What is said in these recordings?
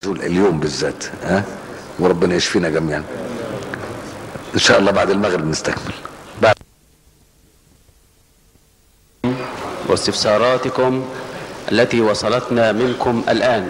اليوم بالذات ها وربنا يشفينا جميعا ان شاء الله بعد المغرب نستكمل بعد واستفساراتكم التي وصلتنا منكم الآن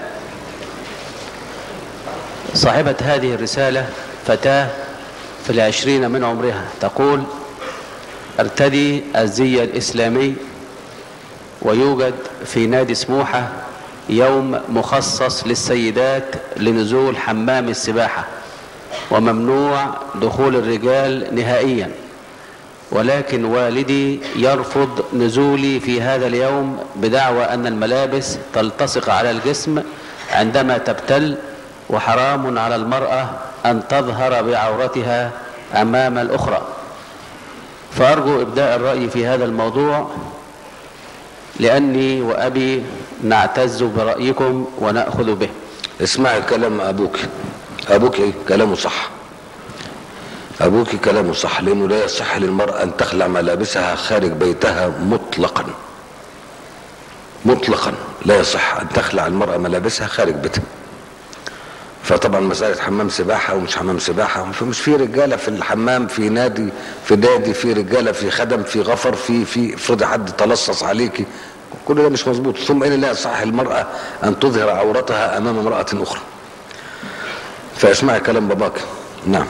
صاحبة هذه الرسالة فتاة في العشرين من عمرها تقول ارتدي الزي الإسلامي ويوجد في نادي سموحة يوم مخصص للسيدات لنزول حمام السباحة وممنوع دخول الرجال نهائيا ولكن والدي يرفض نزولي في هذا اليوم بدعوى أن الملابس تلتصق على الجسم عندما تبتل وحرام على المرأة أن تظهر بعورتها أمام الأخرى فأرجو إبداء الرأي في هذا الموضوع لأني وأبي نعتز برأيكم ونأخذ به اسمعي كلام ابوك ابوك إيه؟ كلامه صح ابوك كلامه صح لانه لا يصح للمرأة ان تخلع ملابسها خارج بيتها مطلقا مطلقا لا يصح ان تخلع المرأة ملابسها خارج بيتها فطبعا مسألة حمام سباحة ومش حمام سباحة فمش في رجالة في الحمام في نادي في نادي في رجالة في خدم في غفر في في افرض حد تلصص عليكي كل ده مش مظبوط ثم ان لا يصح المرأة ان تظهر عورتها امام امرأة اخرى فاسمعي كلام باباك نعم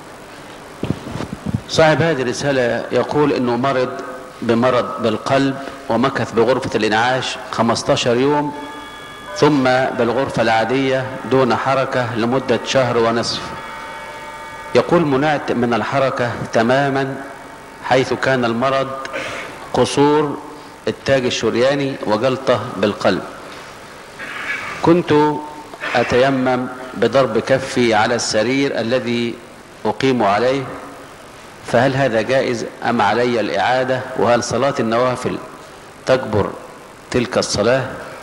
صاحب هذه الرسالة يقول انه مرض بمرض بالقلب ومكث بغرفة الانعاش 15 يوم ثم بالغرفة العادية دون حركة لمدة شهر ونصف يقول منعت من الحركة تماما حيث كان المرض قصور التاج الشرياني وجلطة بالقلب كنت أتيمم بضرب كفي على السرير الذي أقيم عليه فهل هذا جائز أم علي الإعادة وهل صلاة النوافل تجبر تلك الصلاة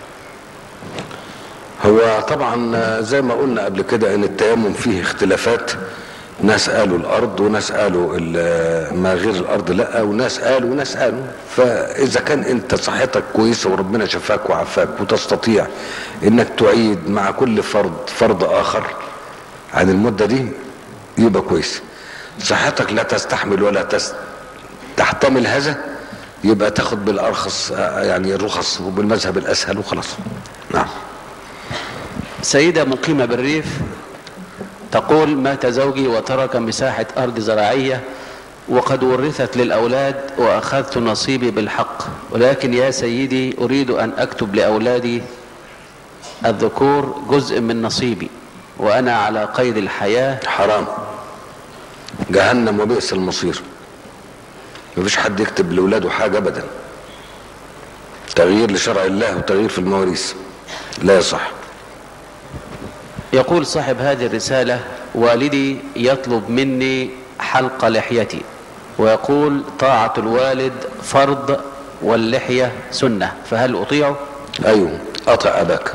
هو طبعا زي ما قلنا قبل كده ان التيمم فيه اختلافات ناس قالوا الارض وناس قالوا ال- ما غير الارض لا وناس قالوا وناس قالوا فاذا كان انت صحتك كويسه وربنا شفاك وعافاك وتستطيع انك تعيد مع كل فرض فرض اخر عن المده دي يبقى كويس صحتك لا تستحمل ولا تست... تحتمل هذا يبقى تاخد بالارخص آه، يعني الرخص وبالمذهب الاسهل وخلاص نعم سيدة مقيمة بالريف تقول مات زوجي وترك مساحة أرض زراعية وقد ورثت للأولاد وأخذت نصيبي بالحق ولكن يا سيدي أريد أن أكتب لأولادي الذكور جزء من نصيبي وأنا على قيد الحياة حرام جهنم وبئس المصير مفيش حد يكتب لاولاده حاجه ابدا تغيير لشرع الله وتغيير في المواريث لا يصح يقول صاحب هذه الرسالة والدي يطلب مني حلق لحيتي ويقول طاعة الوالد فرض واللحية سنة فهل أطيعه؟ ايوه اطع اباك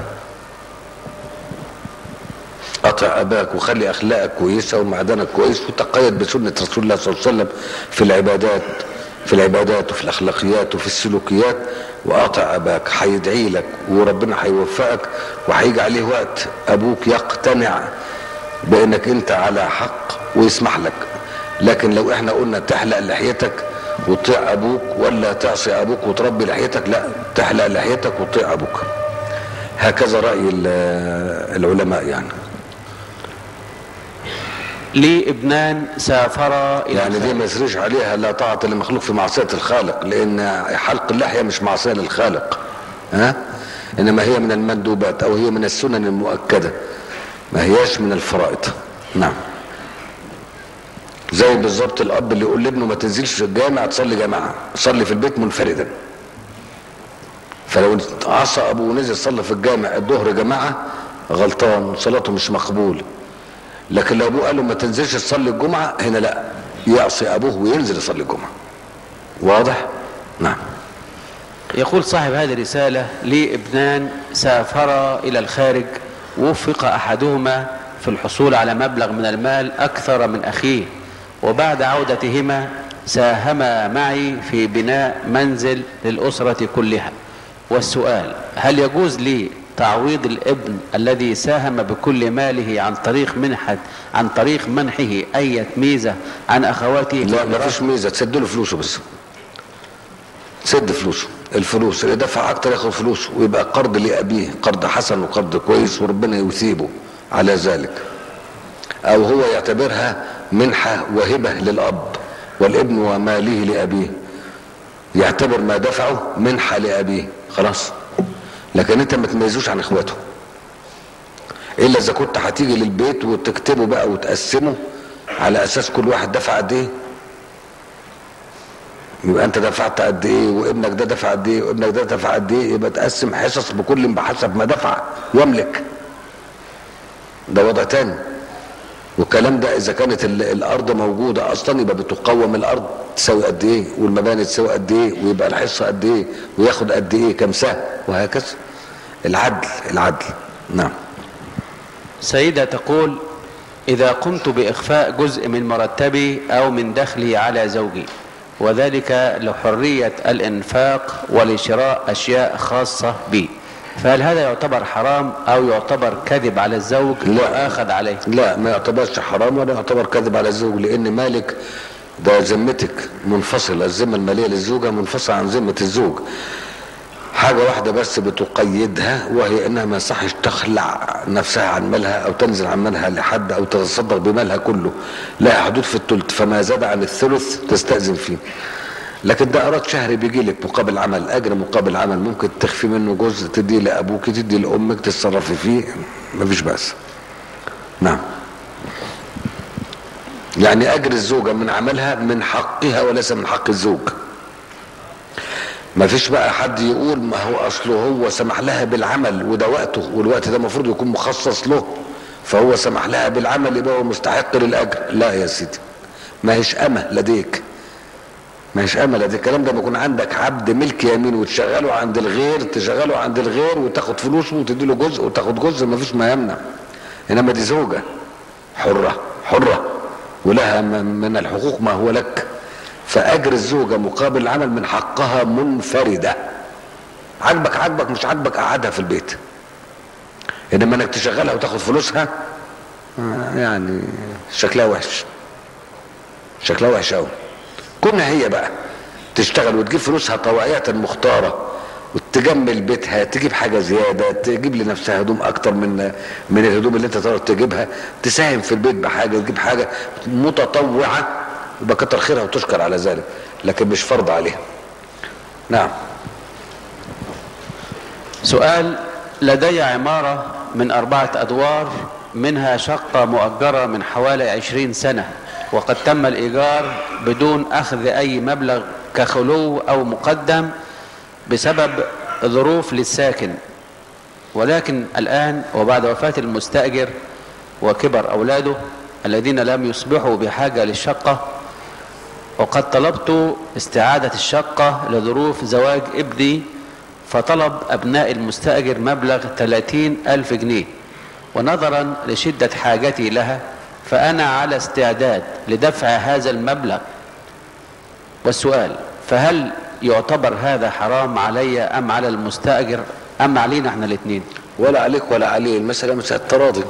اطع اباك وخلي اخلاقك كويسه ومعدنك كويس وتقيد بسنه رسول الله صلى الله عليه وسلم في العبادات في العبادات وفي الاخلاقيات وفي السلوكيات واطع اباك هيدعي لك وربنا هيوفقك وهيجي عليه وقت ابوك يقتنع بانك انت على حق ويسمح لك لكن لو احنا قلنا تحلق لحيتك وتطيع ابوك ولا تعصي ابوك وتربي لحيتك لا تحلق لحيتك وتطيع ابوك هكذا راي ال- العلماء يعني لي ابنان سافرا إلى يعني دي الخارج. ما يسريش عليها لا طاعة لمخلوق في معصية الخالق لأن حلق اللحية مش معصية للخالق ها إنما هي من المندوبات أو هي من السنن المؤكدة ما هياش من الفرائض نعم زي بالظبط الأب اللي يقول لابنه ما تنزلش الجامع تصلي جماعة صلي في البيت منفردا فلو عصى أبوه ونزل صلى في الجامع الظهر جماعة غلطان صلاته مش مقبول لكن لو ابوه قال له ما تنزلش تصلي الجمعه هنا لا يعصي ابوه وينزل يصلي الجمعه واضح نعم يقول صاحب هذه الرسالة لي ابنان سافرا إلى الخارج وفق أحدهما في الحصول على مبلغ من المال أكثر من أخيه وبعد عودتهما ساهما معي في بناء منزل للأسرة كلها والسؤال هل يجوز لي تعويض الابن الذي ساهم بكل ماله عن طريق منحة عن طريق منحه أي ميزة عن أخواته في لا الميراث؟ ما فيش ميزه تسد له فلوسه بس سد فلوسه الفلوس اللي دفع اكتر ياخد فلوسه ويبقى قرض لابيه قرض حسن وقرض كويس وربنا يثيبه على ذلك او هو يعتبرها منحه وهبه للاب والابن وماله لابيه يعتبر ما دفعه منحه لابيه خلاص لكن انت ما تميزوش عن اخواته الا اذا كنت هتيجي للبيت وتكتبه بقى وتقسمه على اساس كل واحد دفع قد ايه يبقى انت دفعت قد ايه وابنك ده دفع قد ايه وابنك ده دفع قد ايه يبقى تقسم حصص بكل بحسب ما دفع يملك ده وضع تاني والكلام ده اذا كانت ال- الارض موجوده اصلا يبقى بتقوم الارض تساوي قد ايه والمباني تساوي قد ايه ويبقى الحصه قد ايه وياخد قد ايه كم سهم وهكذا العدل العدل نعم سيدة تقول إذا قمت بإخفاء جزء من مرتبي أو من دخلي على زوجي وذلك لحرية الإنفاق ولشراء أشياء خاصة بي فهل هذا يعتبر حرام أو يعتبر كذب على الزوج لا. وآخذ عليه لا ما يعتبرش حرام ولا يعتبر كذب على الزوج لان مالك ده ذمتك منفصله الذمه الماليه للزوجه منفصله عن ذمه الزوج حاجه واحده بس بتقيدها وهي انها ما يصحش تخلع نفسها عن مالها او تنزل عن مالها لحد او تتصدق بمالها كله لها حدود في الثلث فما زاد عن الثلث تستاذن فيه لكن ده اراد شهري بيجي لك مقابل عمل اجر مقابل عمل ممكن تخفي منه جزء تديه لابوك تدي لامك تتصرفي فيه مفيش باس نعم يعني اجر الزوجه من عملها من حقها وليس من حق الزوج ما فيش بقى حد يقول ما هو اصله هو سمح لها بالعمل وده وقته والوقت ده المفروض يكون مخصص له فهو سمح لها بالعمل يبقى هو مستحق للاجر لا يا سيدي ما هيش امه لديك ما هيش امل ده الكلام ده بيكون عندك عبد ملك يمين وتشغله عند الغير تشغله عند الغير وتاخد فلوسه وتدي له جزء وتاخد جزء ما فيش ما يمنع انما دي زوجه حره حره ولها م- من الحقوق ما هو لك فاجر الزوجه مقابل العمل من حقها منفرده عجبك عجبك مش عجبك قعدها في البيت انما انك تشغلها وتاخد فلوسها آه، يعني شكلها وحش شكلها وحش قوي كنا هي بقى تشتغل وتجيب فلوسها طوعية مختارة وتجمل بيتها تجيب حاجة زيادة تجيب لنفسها هدوم أكتر من من الهدوم اللي أنت تقدر تجيبها تساهم في البيت بحاجة تجيب حاجة متطوعة يبقى كتر خيرها وتشكر على ذلك لكن مش فرض عليها نعم سؤال لدي عمارة من أربعة أدوار منها شقة مؤجرة من حوالي عشرين سنة وقد تم الإيجار بدون أخذ أي مبلغ كخلو أو مقدم بسبب ظروف للساكن ولكن الآن وبعد وفاة المستأجر وكبر أولاده الذين لم يصبحوا بحاجة للشقة وقد طلبت استعادة الشقة لظروف زواج ابني فطلب أبناء المستأجر مبلغ 30 ألف جنيه ونظرا لشدة حاجتي لها فأنا على استعداد لدفع هذا المبلغ والسؤال فهل يعتبر هذا حرام علي أم على المستأجر أم علينا احنا الاثنين ولا عليك ولا عليه المسألة مسألة تراضي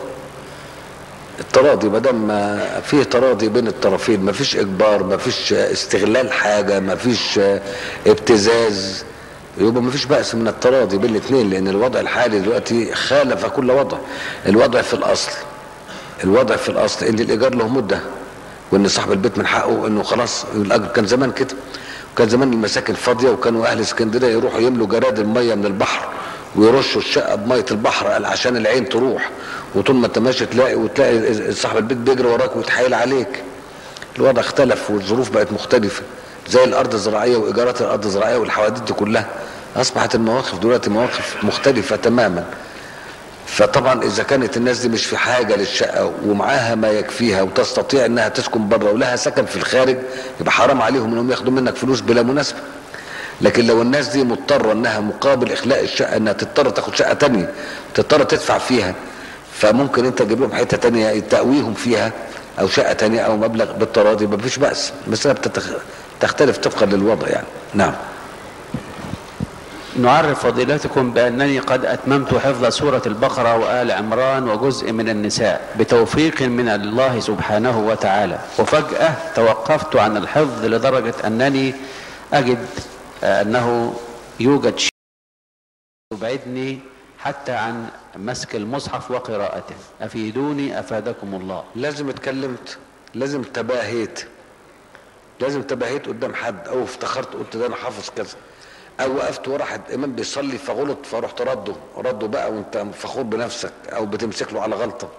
التراضي ما دام ما فيه تراضي بين الطرفين ما فيش اجبار ما فيش استغلال حاجه ما فيش ابتزاز يبقى ما فيش بأس من التراضي بين الاثنين لان الوضع الحالي دلوقتي خالف كل وضع الوضع في الاصل الوضع في الاصل ان الايجار له مده وان صاحب البيت من حقه انه خلاص الاجر كان زمان كده وكان زمان المساكن فاضيه وكانوا اهل اسكندريه يروحوا يملوا جراد الميه من البحر ويرشوا الشقه بميه البحر قال عشان العين تروح وطول ما انت ماشي تلاقي وتلاقي صاحب البيت بيجري وراك ويتحايل عليك الوضع اختلف والظروف بقت مختلفه زي الارض الزراعيه وايجارات الارض الزراعيه والحوادث دي كلها اصبحت المواقف دلوقتي مواقف مختلفه تماما فطبعا اذا كانت الناس دي مش في حاجه للشقه ومعاها ما يكفيها وتستطيع انها تسكن بره ولها سكن في الخارج يبقى حرام عليهم انهم ياخدوا منك فلوس بلا مناسبه لكن لو الناس دي مضطره انها مقابل اخلاء الشقه انها تضطر تاخد شقه تانية تضطر تدفع فيها فممكن انت تجيب لهم حته تانية تقويهم فيها او شقه تانية او مبلغ بالتراضي ما فيش باس المساله بتتخ... تختلف طبقا للوضع يعني نعم نعرف فضيلتكم بأنني قد أتممت حفظ سورة البقرة وآل عمران وجزء من النساء بتوفيق من الله سبحانه وتعالى وفجأة توقفت عن الحفظ لدرجة أنني أجد أنه يوجد شيء يبعدني حتى عن مسك المصحف وقراءته أفيدوني أفادكم الله لازم اتكلمت لازم تباهيت لازم تباهيت قدام حد او افتخرت قلت ده انا حافظ كذا او وقفت ورا حد امام بيصلي فغلط فرحت رده رده بقى وانت فخور بنفسك او بتمسك له على غلطه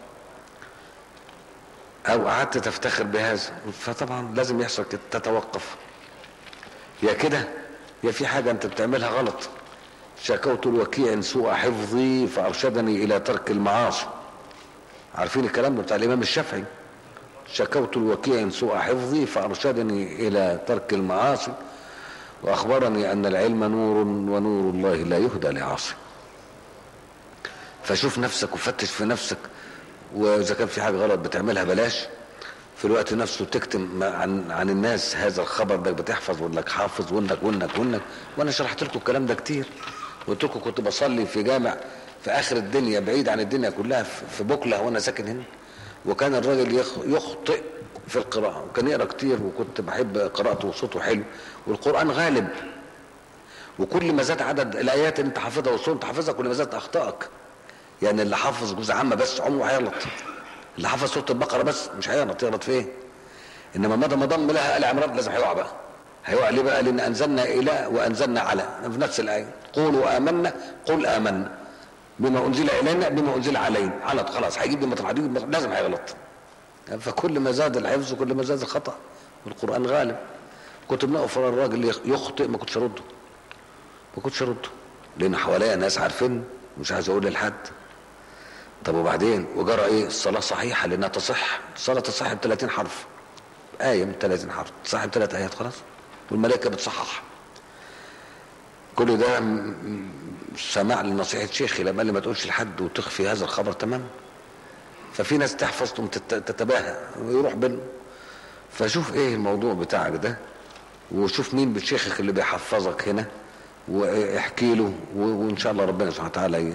او قعدت تفتخر بهذا فطبعا لازم يحصل كده تتوقف يا كده يا في حاجه انت بتعملها غلط شكوت الوكيع سوء حفظي فارشدني الى ترك المعاصي عارفين الكلام ده بتاع الامام الشافعي شكوت الوكيع سوء حفظي فارشدني الى ترك المعاصي واخبرني ان العلم نور ونور الله لا يهدى لعاصي فشوف نفسك وفتش في نفسك واذا كان في حاجه غلط بتعملها بلاش في الوقت نفسه تكتم عن عن الناس هذا الخبر انك بتحفظ وانك حافظ وانك وانك وانك وانا شرحت لكم الكلام ده كتير قلت لكم كنت بصلي في جامع في اخر الدنيا بعيد عن الدنيا كلها في بوكله وانا ساكن هنا وكان الراجل يخطئ في القراءة وكان يقرأ كتير وكنت بحب قراءته وصوته حلو والقرآن غالب وكل ما زاد عدد الآيات اللي انت حافظها والصوت انت حافظها كل ما زادت أخطائك يعني اللي حافظ جزء عامة بس عمره هيغلط اللي حافظ سورة البقرة بس مش هيغلط يغلط في ايه انما مدى ما ضم لها آل عمران لازم هيقع بقى هيقع ليه بقى لان انزلنا الى وانزلنا على في نفس الايه قولوا امنا قل امنا بما انزل الينا بما انزل علينا على خلاص هيجيب لي مطرح لازم هيغلط فكل ما زاد الحفظ كل ما زاد الخطا والقران غالب كنت بنقف ورا الراجل يخطئ ما كنتش ارده ما كنتش ارده لان حواليا ناس عارفين مش عايز اقول لحد طب وبعدين وجرى ايه الصلاه صحيحه لانها تصح الصلاه تصح ب 30 حرف ايه من 30 حرف تصح بثلاث ايات خلاص والملائكه بتصحح كل ده سماع لنصيحه شيخي لما قال لي ما تقولش لحد وتخفي هذا الخبر تمام ففي ناس تحفظ تقوم تتباهى ويروح بينهم فشوف ايه الموضوع بتاعك ده وشوف مين بشيخك اللي بيحفظك هنا واحكي له وان شاء الله ربنا سبحانه وتعالى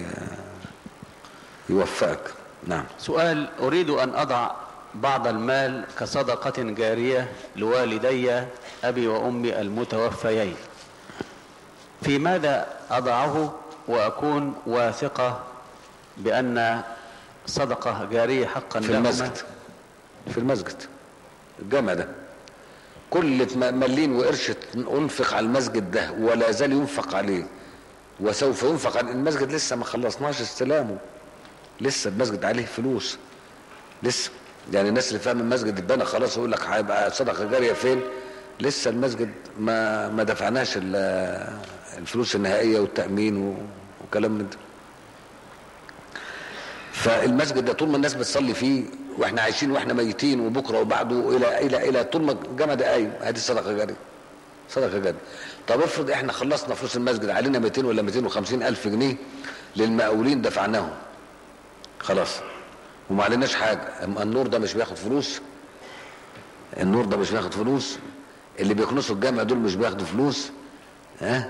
يوفقك نعم سؤال أريد أن أضع بعض المال كصدقة جارية لوالدي أبي وأمي المتوفيين في ماذا أضعه وأكون واثقة بأن صدقة جارية حقا في لهما المسجد في المسجد الجامع ده كل ملين وقرش انفق على المسجد ده ولا زال ينفق عليه وسوف ينفق على المسجد لسه ما خلصناش استلامه لسه المسجد عليه فلوس لسه يعني الناس اللي فاهم المسجد اتبنى خلاص يقول لك هيبقى صدقه جاريه فين لسه المسجد ما ما دفعناش الفلوس النهائيه والتامين وكلام من ده فالمسجد ده طول ما الناس بتصلي فيه واحنا عايشين واحنا ميتين وبكره وبعده الى الى الى طول ما الجامع ده قايم هذه صدقه جاريه صدقه جاريه طب افرض احنا خلصنا فلوس المسجد علينا 200 ولا 250 الف جنيه للمقاولين دفعناهم خلاص وما عليناش حاجه اما النور ده مش بياخد فلوس النور ده مش بياخد فلوس اللي بيكنسوا الجامع دول مش بياخدوا فلوس ها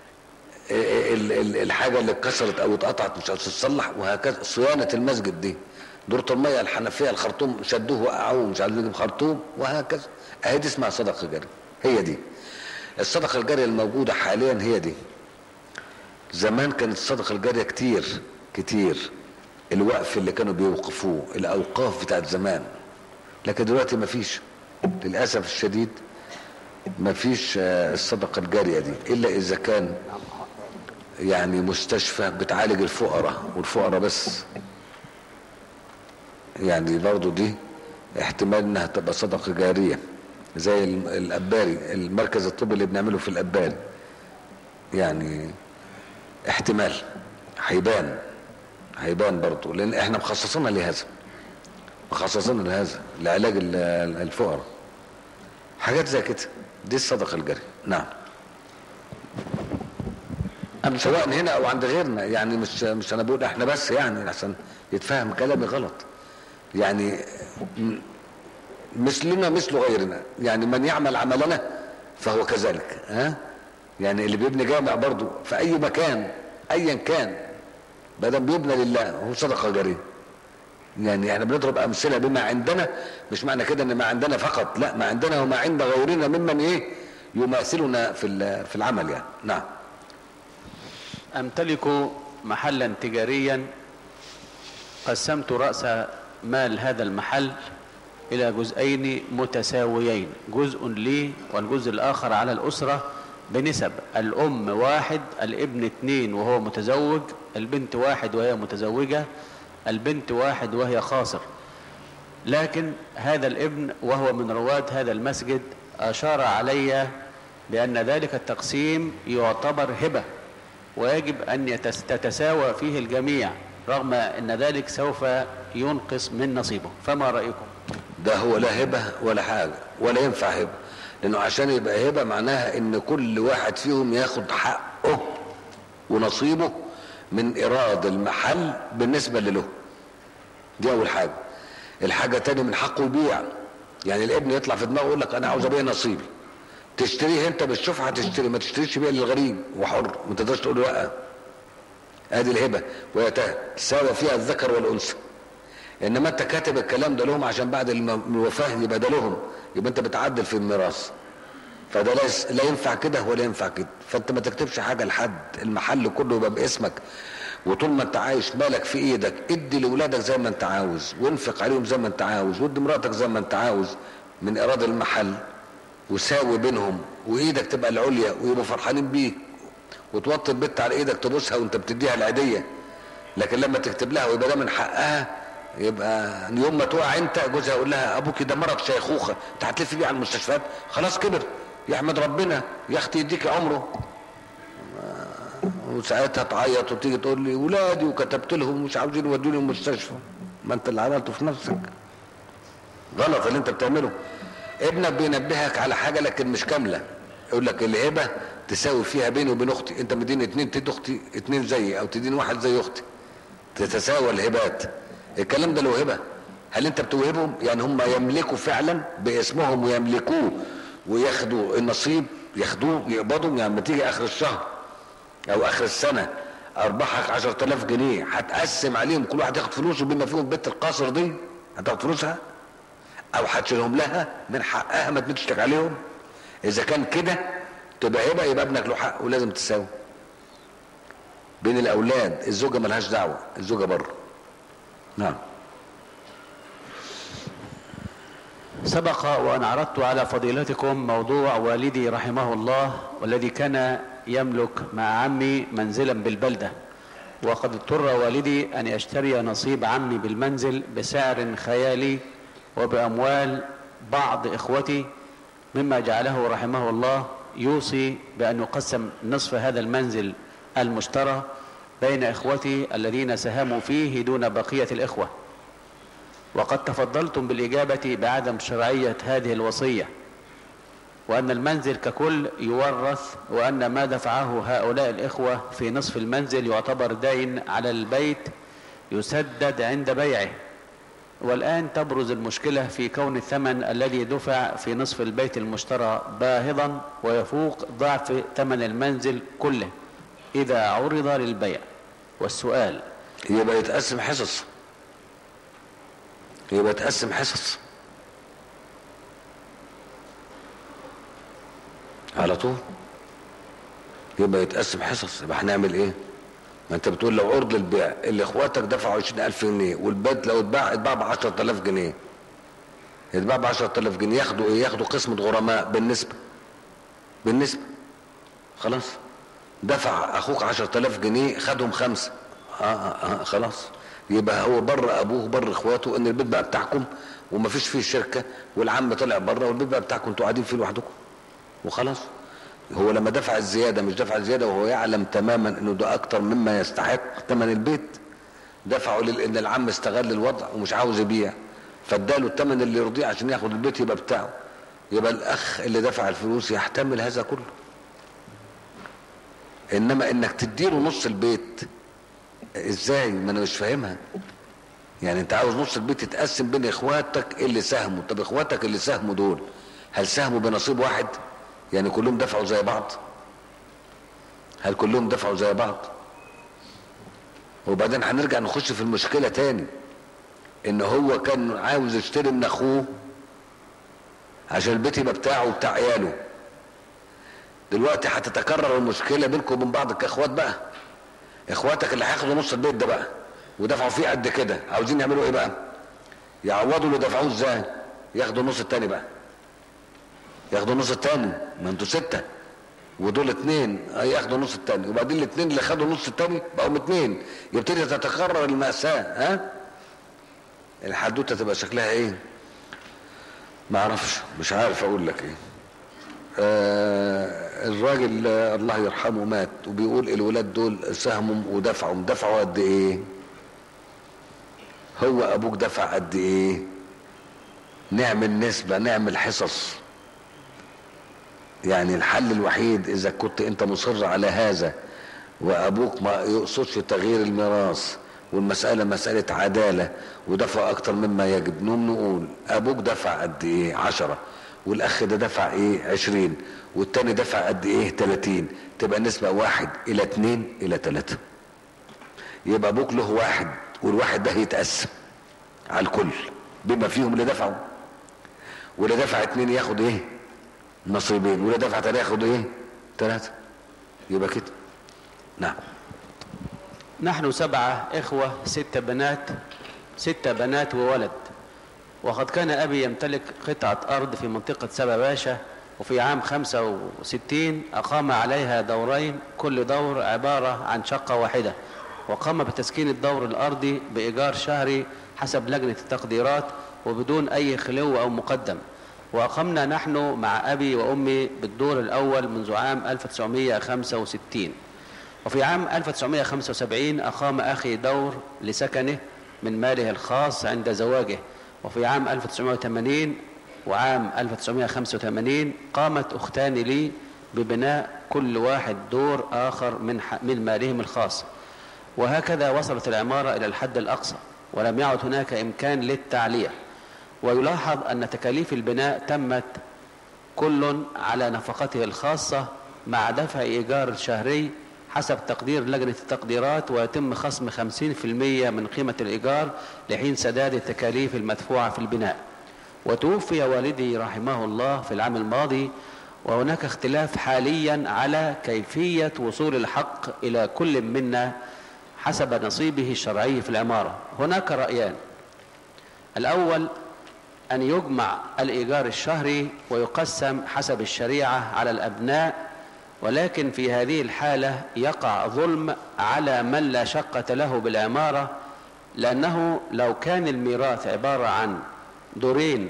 الحاجه اللي اتكسرت او اتقطعت مش هتتصلح وهكذا صيانه المسجد دي دورة المية الحنفية الخرطوم شدوه وقعوه مش عايزين نجيب خرطوم وهكذا اهي دي اسمها صدقة جارية هي دي الصدقة الجارية الموجودة حاليا هي دي زمان كانت الصدقة الجارية كتير كتير الوقف اللي كانوا بيوقفوه الاوقاف بتاعت زمان لكن دلوقتي مفيش للاسف الشديد مفيش الصدقة الجارية دي الا اذا كان يعني مستشفى بتعالج الفقراء والفقراء بس يعني برضو دي احتمال انها تبقى صدقة جارية زي الاباري المركز الطبي اللي بنعمله في الاباري يعني احتمال هيبان هيبان برضو لان احنا مخصصينها لهذا مخصصين لهذا لعلاج الفقراء حاجات زي كده دي الصدقة الجارية نعم سواء هنا او عند غيرنا يعني مش مش انا بقول احنا بس يعني عشان يتفهم كلامي غلط يعني مثلنا مثل غيرنا يعني من يعمل عملنا فهو كذلك ها يعني اللي بيبني جامع برضو في اي مكان ايا كان بدل بيبنى لله هو صدقه جاريه يعني احنا بنضرب امثله بما عندنا مش معنى كده ان ما عندنا فقط لا ما عندنا وما عند غيرنا ممن ايه يماثلنا في ال- في العمل يعني نعم أمتلك محلا تجاريا قسمت رأس مال هذا المحل إلى جزئين متساويين جزء لي والجزء الآخر على الأسرة بنسب الأم واحد الابن اثنين وهو متزوج البنت واحد وهي متزوجة البنت واحد وهي خاصر لكن هذا الابن وهو من رواد هذا المسجد أشار علي بأن ذلك التقسيم يعتبر هبة ويجب أن يتس- تتساوى فيه الجميع رغم أن ذلك سوف ينقص من نصيبه فما رأيكم ده هو لا هبه ولا حاجه ولا ينفع هبه لانه عشان يبقى هبه معناها ان كل واحد فيهم ياخد حقه ونصيبه من ايراد المحل بالنسبه له دي اول حاجه الحاجه تاني من حقه يبيع يعني الابن يطلع في دماغه يقول لك انا عاوز ابيع نصيبي تشتريه انت بالشوف هتشتري ما تشتريش بيع للغريب وحر ما تقدرش تقول له لا ادي الهبه وهي تساوى فيها الذكر والانثى انما انت كاتب الكلام ده لهم عشان بعد الم- الوفاه يبقى ده لهم يبقى انت بتعدل في الميراث فده لا, يس- لا ينفع كده ولا ينفع كده فانت ما تكتبش حاجه لحد المحل كله يبقى باسمك وطول ما انت عايش مالك في ايدك ادي لاولادك زي ما انت عاوز وانفق عليهم زي ما انت عاوز وادي مراتك زي ما انت عاوز من ايراد المحل وساوي بينهم وايدك تبقى العليا ويبقوا فرحانين بيك وتوطي البت على ايدك تبوسها وانت بتديها العيديه لكن لما تكتب لها ويبقى ده من حقها يبقى يوم ما تقع انت جوزها يقول لها ابوكي ده مرض شيخوخه انت هتلف بيه على المستشفيات خلاص كبر يحمد ربنا يا اختي يديك عمره وساعتها تعيط وتيجي تقول لي ولادي وكتبت لهم مش عاوزين يودوني المستشفى ما انت اللي عملته في نفسك غلط اللي انت بتعمله ابنك بينبهك على حاجه لكن مش كامله يقول لك الهبه تساوي فيها بيني وبين اختي انت مديني اتنين تدي اختي اتنين زيي او تديني واحد زي اختي تتساوى الهبات الكلام ده له هبه هل انت بتوهبهم يعني هم يملكوا فعلا باسمهم ويملكوه وياخدوا النصيب ياخدوه يقبضوا يعني لما تيجي اخر الشهر او اخر السنه ارباحك 10000 جنيه هتقسم عليهم كل واحد ياخد فلوسه بما فيهم بنت القاصر دي هتاخد فلوسها او هتشيلهم لها من حقها ما تمدش عليهم اذا كان كده تبقى هبه يبقى ابنك له حق ولازم تساوي بين الاولاد الزوجه ملهاش دعوه الزوجه بره نعم سبق وأن عرضت على فضيلتكم موضوع والدي رحمه الله والذي كان يملك مع عمي منزلا بالبلدة وقد اضطر والدي أن يشتري نصيب عمي بالمنزل بسعر خيالي وبأموال بعض إخوتي مما جعله رحمه الله يوصي بأن يقسم نصف هذا المنزل المشترى بين إخوتي الذين ساهموا فيه دون بقية الإخوة وقد تفضلتم بالإجابة بعدم شرعية هذه الوصية وأن المنزل ككل يورث وأن ما دفعه هؤلاء الإخوة في نصف المنزل يعتبر دين على البيت يسدد عند بيعه والآن تبرز المشكلة في كون الثمن الذي دفع في نصف البيت المشترى باهظا ويفوق ضعف ثمن المنزل كله إذا عرض للبيع والسؤال يبقى يتقسم حصص يبقى يتقسم حصص على طول يبقى يتقسم حصص يبقى هنعمل ايه ما انت بتقول لو عرض البيع اللي اخواتك دفعوا 20000 جنيه والبيت لو اتباع اتباع ب 10000 جنيه يتباع ب 10000 جنيه ياخدوا ايه ياخدوا قسمة غرماء بالنسبة بالنسبة خلاص دفع اخوك 10000 جنيه خدهم خمسة آه, آه, اه خلاص يبقى هو بر ابوه بر اخواته ان البيت بقى بتاعكم ومفيش فيه شركة والعم طلع بره والبيت بقى بتاعكم انتوا قاعدين فيه لوحدكم وخلاص هو لما دفع الزيادة مش دفع الزيادة وهو يعلم تماما انه ده اكتر مما يستحق ثمن البيت دفعوا لان العم استغل الوضع ومش عاوز يبيع فاداله الثمن اللي يرضيه عشان ياخد البيت يبقى بتاعه يبقى الاخ اللي دفع الفلوس يحتمل هذا كله انما انك تديله نص البيت ازاي ما انا مش فاهمها يعني انت عاوز نص البيت يتقسم بين اخواتك اللي ساهموا طب اخواتك اللي ساهموا دول هل ساهموا بنصيب واحد يعني كلهم دفعوا زي بعض هل كلهم دفعوا زي بعض وبعدين هنرجع نخش في المشكلة تاني ان هو كان عاوز يشتري من اخوه عشان البيت يبقى بتاعه وبتاع عياله دلوقتي هتتكرر المشكلة بينكم وبين بعض كاخوات بقى اخواتك اللي هياخدوا نص البيت ده بقى ودفعوا فيه قد كده عاوزين يعملوا ايه بقى يعوضوا اللي دفعوه ازاي ياخدوا النص التاني بقى ياخدوا النص التاني ما انتوا ستة ودول اتنين ياخدوا النص التاني وبعدين الاتنين اللي خدوا النص التاني بقوا اتنين يبتدي تتكرر المأساة ها الحدوتة تبقى شكلها ايه ما اعرفش مش عارف اقول لك ايه آه الراجل آه الله يرحمه مات وبيقول الولاد دول ساهموا ودفعوا دفعوا قد ايه هو ابوك دفع قد ايه نعمل نسبة نعمل حصص يعني الحل الوحيد اذا كنت انت مصر على هذا وابوك ما يقصدش تغيير الميراث والمسألة مسألة عدالة ودفع اكتر مما يجب نقوم نقول ابوك دفع قد ايه عشرة والاخ ده دفع ايه عشرين والتاني دفع قد ايه تلاتين تبقى النسبة واحد الى اتنين الى تلاتة يبقى ابوك له واحد والواحد ده هيتقسم على الكل بما فيهم اللي دفعوا واللي دفع اتنين ياخد ايه نصيبين واللي دفع تلاته ياخد ايه تلاتة يبقى كده نعم نحن سبعة إخوة ستة بنات ستة بنات وولد وقد كان أبي يمتلك قطعة أرض في منطقة سبا باشا وفي عام 65 أقام عليها دورين كل دور عبارة عن شقة واحدة وقام بتسكين الدور الأرضي بإيجار شهري حسب لجنة التقديرات وبدون أي خلو أو مقدم وأقمنا نحن مع أبي وأمي بالدور الأول منذ عام 1965 وفي عام 1975 أقام أخي دور لسكنه من ماله الخاص عند زواجه وفي عام 1980 وعام 1985 قامت أختان لي ببناء كل واحد دور آخر من, من مالهم الخاص وهكذا وصلت العمارة إلى الحد الأقصى ولم يعد هناك إمكان للتعلية ويلاحظ أن تكاليف البناء تمت كل على نفقته الخاصة مع دفع إيجار شهري حسب تقدير لجنة التقديرات ويتم خصم 50% من قيمة الإيجار لحين سداد التكاليف المدفوعة في البناء وتوفي والدي رحمه الله في العام الماضي وهناك اختلاف حاليا على كيفية وصول الحق إلى كل منا حسب نصيبه الشرعي في العمارة هناك رأيان الأول أن يجمع الإيجار الشهري ويقسم حسب الشريعة على الأبناء ولكن في هذه الحالة يقع ظلم على من لا شقة له بالعمارة لأنه لو كان الميراث عبارة عن دورين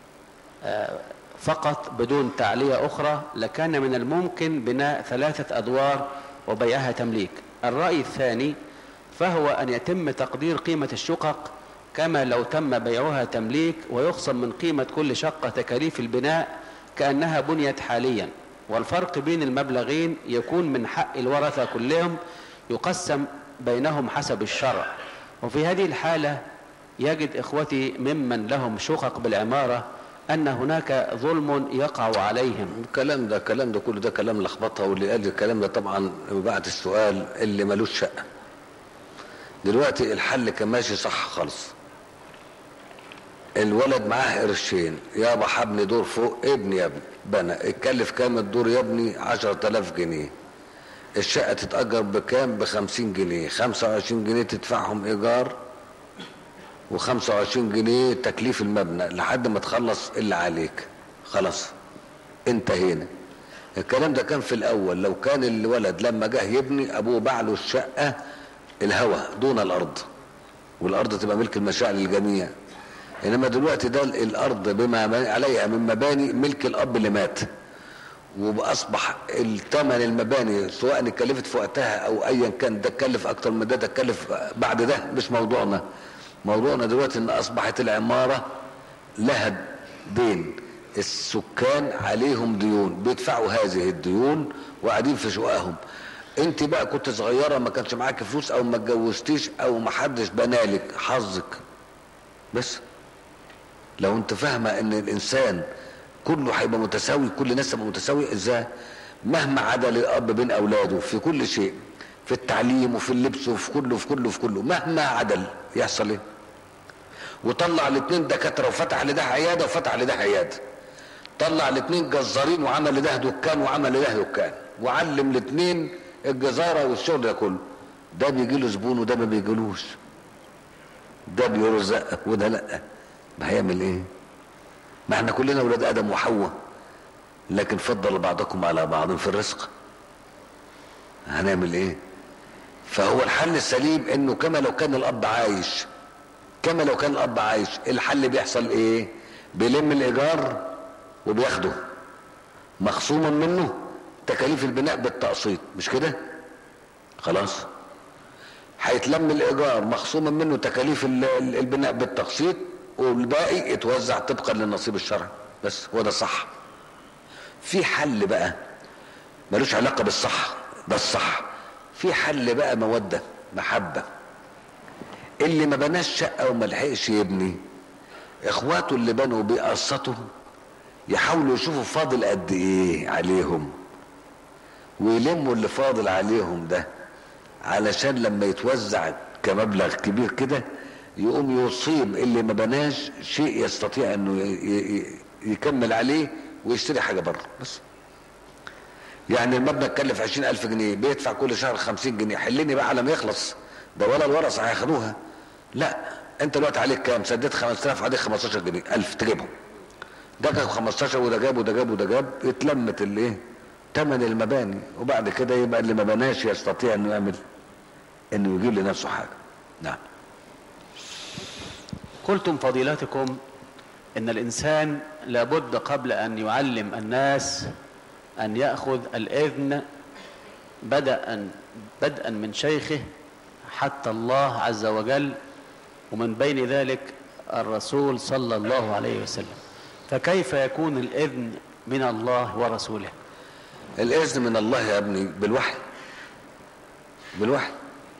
فقط بدون تعلية أخرى لكان من الممكن بناء ثلاثة أدوار وبيعها تمليك الرأي الثاني فهو أن يتم تقدير قيمة الشقق كما لو تم بيعها تمليك ويخصم من قيمة كل شقة تكاليف البناء كأنها بنيت حاليا والفرق بين المبلغين يكون من حق الورثة كلهم يقسم بينهم حسب الشرع وفي هذه الحالة يجد إخوتي ممن لهم شقق بالعمارة أن هناك ظلم يقع عليهم الكلام ده كلام ده كله ده كلام لخبطه واللي قال الكلام ده طبعا بعد السؤال اللي ملوش شقه دلوقتي الحل كان ماشي صح خالص الولد معاه قرشين يابا حبني دور فوق ابني يا ابني بنى اتكلف كام الدور يا ابني عشرة الاف جنيه الشقة تتأجر بكام بخمسين جنيه خمسة وعشرين جنيه تدفعهم ايجار وخمسة وعشرين جنيه تكليف المبنى لحد ما تخلص اللي عليك خلاص انتهينا الكلام ده كان في الاول لو كان الولد لما جه يبني ابوه باع له الشقة الهوى دون الارض والارض تبقى ملك المشاعر للجميع انما دلوقتي ده الارض بما عليها من مباني ملك الاب اللي مات واصبح الثمن المباني سواء اتكلفت في وقتها او ايا كان ده اتكلف اكتر من ده ده اتكلف بعد ده مش موضوعنا موضوعنا دلوقتي ان اصبحت العماره لها دين السكان عليهم ديون بيدفعوا هذه الديون وقاعدين في شققهم انت بقى كنت صغيره ما كانش معاك فلوس او ما اتجوزتيش او ما حدش بنالك حظك بس لو انت فاهمه ان الانسان كله هيبقى متساوي كل الناس تبقى متساوي ازاي مهما عدل الاب بين اولاده في كل شيء في التعليم وفي اللبس وفي كله في كله في كله مهما عدل يحصل ايه وطلع الاثنين دكاتره وفتح لده عياده وفتح لده عياده طلع الاثنين جزارين وعمل لده دكان وعمل لده دكان وعلم الاثنين الجزاره والشغل ده كله ده بيجي له زبون وده ما بيجيلوش ده بيرزق وده لا ما هيعمل ايه ما احنا كلنا ولاد ادم وحواء لكن فضل بعضكم على بعض في الرزق هنعمل ايه فهو الحل السليم انه كما لو كان الاب عايش كما لو كان الاب عايش الحل بيحصل ايه بيلم الايجار وبياخده مخصوما منه تكاليف البناء بالتقسيط مش كده خلاص هيتلم الايجار مخصوما منه تكاليف البناء بالتقسيط والباقي يتوزع طبقا للنصيب الشرعي بس هو ده الصح في حل بقى ملوش علاقه بالصح ده الصح في حل بقى موده محبه اللي ما بناش شقه وما لحقش يبني اخواته اللي بنوا بيقسطوا يحاولوا يشوفوا فاضل قد ايه عليهم ويلموا اللي فاضل عليهم ده علشان لما يتوزع كمبلغ كبير كده يقوم يصيب اللي ما بناش شيء يستطيع انه يكمل عليه ويشتري حاجه بره بس يعني المبنى اتكلف عشرين ألف جنيه بيدفع كل شهر خمسين جنيه حلني بقى على ما يخلص ده ولا الورثة هياخدوها لا انت دلوقتي عليك كام سددت 5000 عليك 15 جنيه 1000 تجيبهم ده جاب 15 وده جاب وده جاب وده جاب اتلمت الايه ثمن المباني وبعد كده يبقى اللي ما بناش يستطيع انه يعمل انه يجيب لنفسه حاجه نعم قلتم فضيلتكم ان الانسان لابد قبل ان يعلم الناس ان ياخذ الاذن بدءا بدءا من شيخه حتى الله عز وجل ومن بين ذلك الرسول صلى الله عليه وسلم فكيف يكون الاذن من الله ورسوله الاذن من الله يا ابني بالوحي بالوحي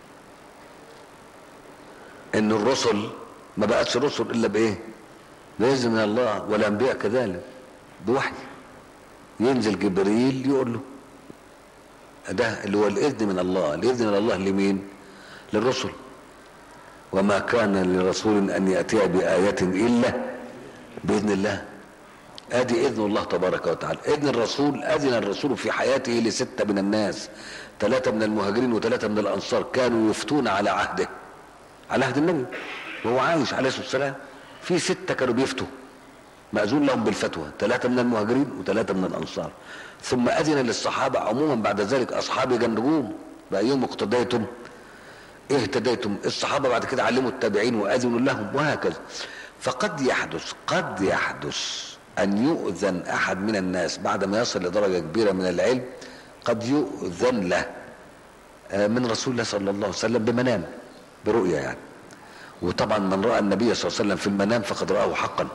ان الرسل ما بقتش رسل الا بايه باذن من الله والانبياء كذلك بوحي ينزل جبريل يقول له ده اللي هو الاذن من الله الاذن من الله لمين للرسل وما كان لرسول ان ياتي بايه الا باذن الله ادي اذن الله تبارك وتعالى اذن الرسول اذن الرسول في حياته لسته من الناس ثلاثه من المهاجرين وثلاثه من الانصار كانوا يفتون على عهده على عهد النبي وهو عايش عليه الصلاه والسلام في سته كانوا بيفتوا مأذون لهم بالفتوى ثلاثة من المهاجرين وثلاثة من الأنصار ثم أذن للصحابة عموما بعد ذلك أصحابي جنبهم بأيهم اقتديتم إيه اهتديتم الصحابة بعد كده علموا التابعين وأذنوا لهم وهكذا فقد يحدث قد يحدث أن يؤذن أحد من الناس بعد ما يصل لدرجة كبيرة من العلم قد يؤذن له من رسول الله صلى الله عليه وسلم بمنام برؤية يعني وطبعا من رأى النبي صلى الله عليه وسلم في المنام فقد رآه حقا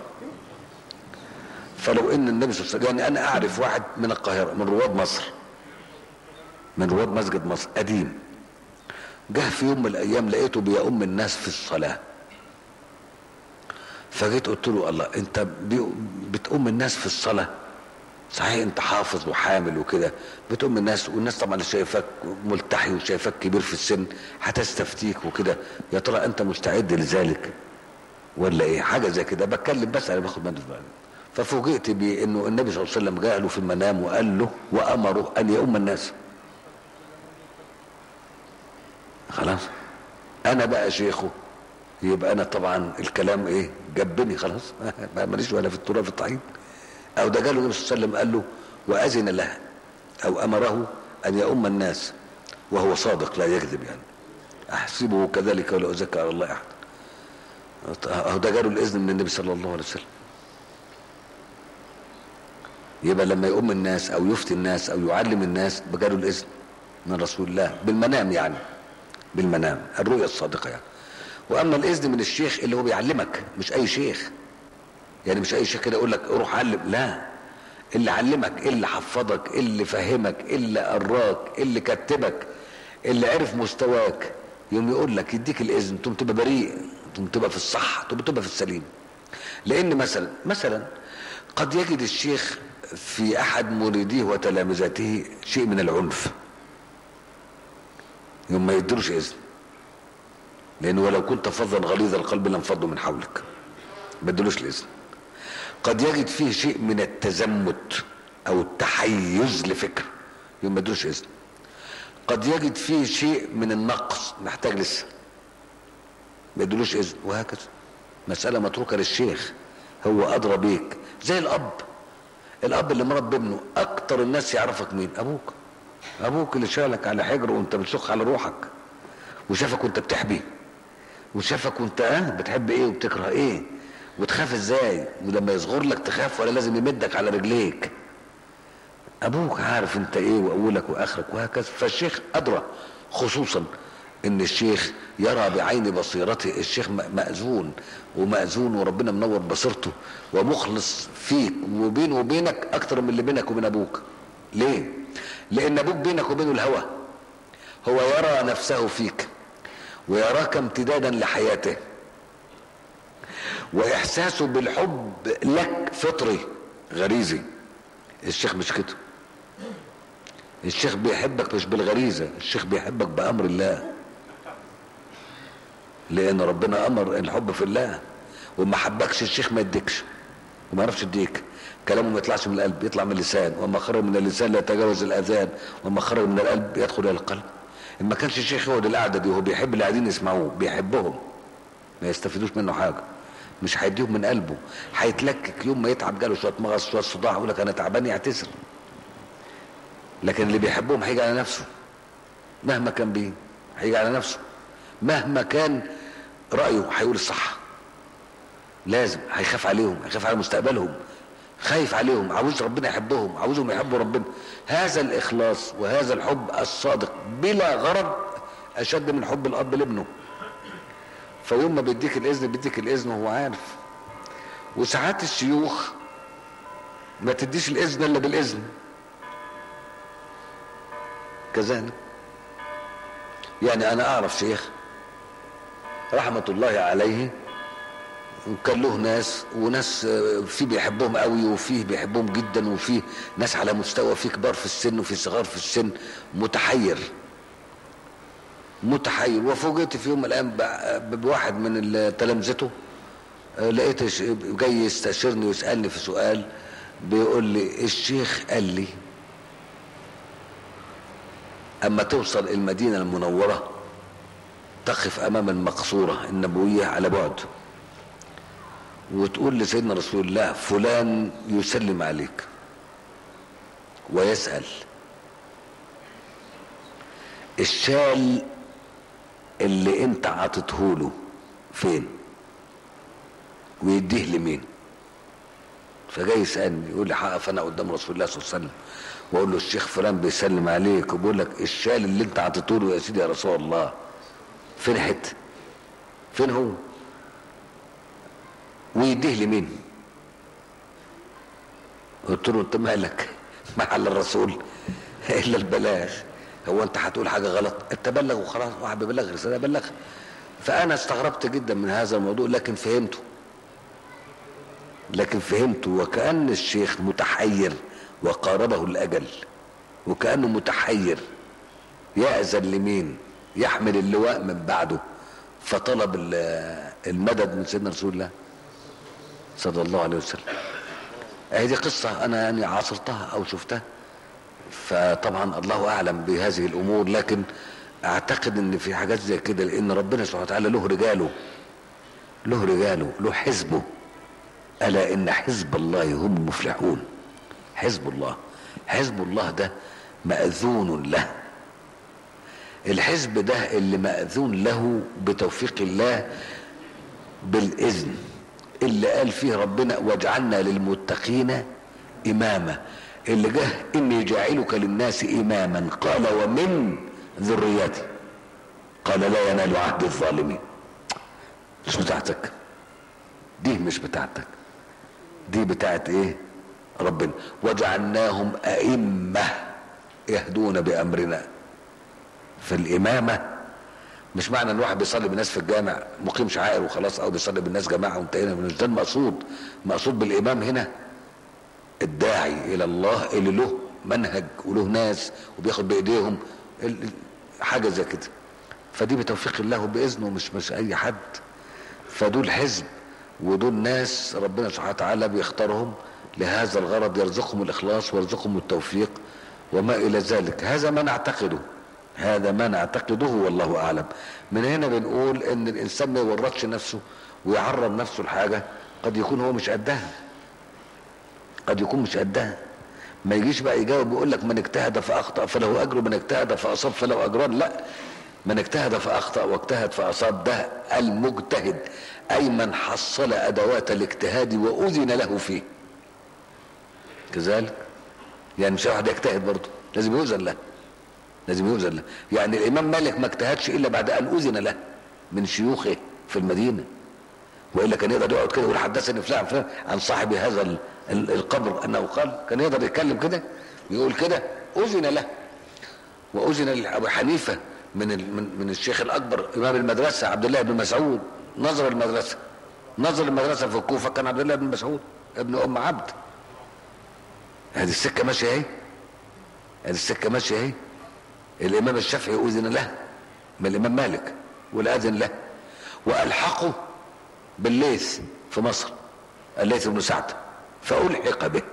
فلو ان النبي صلى الله عليه وسلم يعني انا اعرف واحد من القاهره من رواد مصر من رواد مسجد مصر قديم جه في يوم من الايام لقيته بيؤم الناس في الصلاه فجيت قلت له الله انت بتؤم الناس في الصلاه صحيح انت حافظ وحامل وكده بتؤم الناس والناس طبعا شايفاك ملتحي وشايفاك كبير في السن هتستفتيك وكده يا ترى انت مستعد لذلك ولا ايه حاجه زي كده بتكلم بس انا باخد منه ففوجئت بانه النبي صلى الله عليه وسلم جاء له في المنام وقال له وامره ان يؤم الناس خلاص انا بقى شيخه يبقى انا طبعا الكلام ايه جبني خلاص ماليش ولا في التراب في الطحين او ده جاله النبي صلى الله عليه وسلم قال له واذن له او امره ان يؤم الناس وهو صادق لا يكذب يعني احسبه كذلك ولا ازكى على الله احد اهو ده جاله الاذن من النبي صلى الله عليه وسلم يبقى لما يؤم الناس او يفتي الناس او يعلم الناس بجاله الاذن من رسول الله بالمنام يعني بالمنام الرؤيا الصادقه يعني واما الاذن من الشيخ اللي هو بيعلمك مش اي شيخ يعني مش اي شيخ كده يقول لك روح علم لا اللي علمك اللي حفظك اللي فهمك اللي قراك اللي كتبك اللي عرف مستواك يوم يقول لك يديك الاذن تقوم تبقى بريء تقوم تبقى في الصح تقوم تبقى في السليم لان مثلا مثلا قد يجد الشيخ في احد مريديه وتلامذته شيء من العنف يوم ما يدروش اذن لانه ولو كنت فظا غليظ القلب لانفضوا من حولك ما يدلوش الاذن قد يجد فيه شيء من التزمت او التحيز لفكر يوم ما يدلوش اذن قد يجد فيه شيء من النقص محتاج لسه ما يدلوش اذن وهكذا مسألة متروكة للشيخ هو أدرى بيك زي الأب الأب اللي مربي ابنه أكتر الناس يعرفك مين أبوك أبوك اللي شالك على حجره وأنت بتسخ على روحك وشافك وأنت بتحبي وشافك وأنت أه بتحب إيه وبتكره إيه وتخاف إزاي ولما يصغر لك تخاف ولا لازم يمدك على رجليك أبوك عارف أنت إيه وأولك وآخرك وهكذا فالشيخ أدرى خصوصا ان الشيخ يرى بعين بصيرته الشيخ مأذون ومأذون وربنا منور بصيرته ومخلص فيك وبينه وبينك اكتر من اللي بينك وبين ابوك ليه لان ابوك بينك وبينه الهوى هو يرى نفسه فيك ويراك امتدادا لحياته واحساسه بالحب لك فطري غريزي الشيخ مش كده الشيخ بيحبك مش بالغريزة الشيخ بيحبك بأمر الله لان ربنا امر الحب في الله وما حبكش الشيخ ما يديكش وما يعرفش يديك كلامه ما يطلعش من القلب يطلع من اللسان وما خرج من اللسان لا يتجاوز الاذان وما خرج من القلب يدخل الى القلب ان ما كانش الشيخ يقعد القعده دي وهو بيحب اللي قاعدين يسمعوه بيحبهم ما يستفيدوش منه حاجه مش هيديهم من قلبه هيتلكك يوم ما يتعب جاله شويه مغص شويه صداع يقول لك انا تعبان يعتذر لكن اللي بيحبهم هيجي على نفسه مهما كان بيه هيجي على نفسه مهما كان رأيه هيقول الصح لازم هيخاف عليهم هيخاف على مستقبلهم خايف عليهم عاوز ربنا يحبهم عاوزهم يحبوا ربنا هذا الإخلاص وهذا الحب الصادق بلا غرض أشد من حب الأب لابنه فيوم ما بيديك الإذن بيديك الإذن وهو عارف وساعات الشيوخ ما تديش الإذن إلا بالإذن كذلك يعني أنا أعرف شيخ رحمة الله عليه وكان له ناس وناس في بيحبهم قوي وفيه بيحبهم جدا وفيه ناس على مستوى في كبار في السن وفي صغار في السن متحير متحير وفوجئت في يوم من الايام بواحد من تلامذته لقيت جاي يستشيرني ويسالني في سؤال بيقول لي الشيخ قال لي اما توصل المدينه المنوره تقف امام المقصورة النبوية على بعد وتقول لسيدنا رسول الله فلان يسلم عليك ويسأل الشال اللي انت عطته له فين ويديه لمين فجاي يسألني يقول لي هقف انا قدام رسول الله صلى الله عليه وسلم واقول له الشيخ فلان بيسلم عليك وبيقول لك الشال اللي انت عطته له يا سيدي يا رسول الله فين حته فين هو ويديه لمين قلت له انت مالك محل الرسول الا البلاغ هو انت هتقول حاجه غلط انت بلغ وخلاص واحد بيبلغ رساله بلغ فانا استغربت جدا من هذا الموضوع لكن فهمته لكن فهمته وكأن الشيخ متحير وقاربه الأجل وكأنه متحير يأذن لمين يحمل اللواء من بعده فطلب المدد من سيدنا رسول الله صلى الله عليه وسلم اهي دي قصة انا يعني عاصرتها او شفتها فطبعا الله اعلم بهذه الامور لكن اعتقد ان في حاجات زي كده لان ربنا سبحانه وتعالى له رجاله له رجاله له حزبه الا ان حزب الله هم المفلحون حزب الله حزب الله ده ماذون له الحزب ده اللي مأذون له بتوفيق الله بالإذن اللي قال فيه ربنا واجعلنا للمتقين إماما اللي جه إني جاعلك للناس إماما قال ومن ذريتي قال لا ينال عهد الظالمين مش بتاعتك دي مش بتاعتك دي بتاعت ايه ربنا وجعلناهم أئمة يهدون بأمرنا في الإمامة مش معنى ان واحد بيصلي بالناس في الجامع مقيم شعائر وخلاص او بيصلي بالناس جماعه وانتهينا مش ده المقصود مقصود بالامام هنا الداعي الى الله اللي له منهج وله ناس وبياخد بايديهم ال- ال- حاجه زي كده فدي بتوفيق الله وباذنه مش مش اي حد فدول حزب ودول ناس ربنا سبحانه وتعالى بيختارهم لهذا الغرض يرزقهم الاخلاص ويرزقهم التوفيق وما الى ذلك هذا ما نعتقده هذا ما نعتقده والله اعلم من هنا بنقول ان الانسان ما يورطش نفسه ويعرض نفسه لحاجه قد يكون هو مش قدها قد يكون مش قدها ما يجيش بقى يجاوب ويقول لك من اجتهد فاخطا فله اجر من اجتهد فاصاب فله اجران لا من اجتهد فاخطا واجتهد فاصاب ده المجتهد اي من حصل ادوات الاجتهاد واذن له فيه كذلك يعني مش واحد يجتهد برضه لازم يؤذن له لازم يؤذن له يعني الامام مالك ما اجتهدش الا بعد ان اذن له من شيوخه في المدينه والا كان يقدر يقعد كده يقول حدثني فلان فلان عن صاحب هذا ال- ال- القبر انه قال كان يقدر يتكلم كده يقول كده اذن له واذن لابي حنيفه من ال- من من الشيخ الاكبر امام المدرسه عبد الله بن مسعود نظر المدرسه نظر المدرسه في الكوفه كان عبد الله بن مسعود ابن ام عبد هذه السكه ماشيه اهي هذه السكه ماشيه اهي الامام الشافعي اذن له من الامام مالك والاذن له والحقه بالليث في مصر الليث بن سعد فألحق به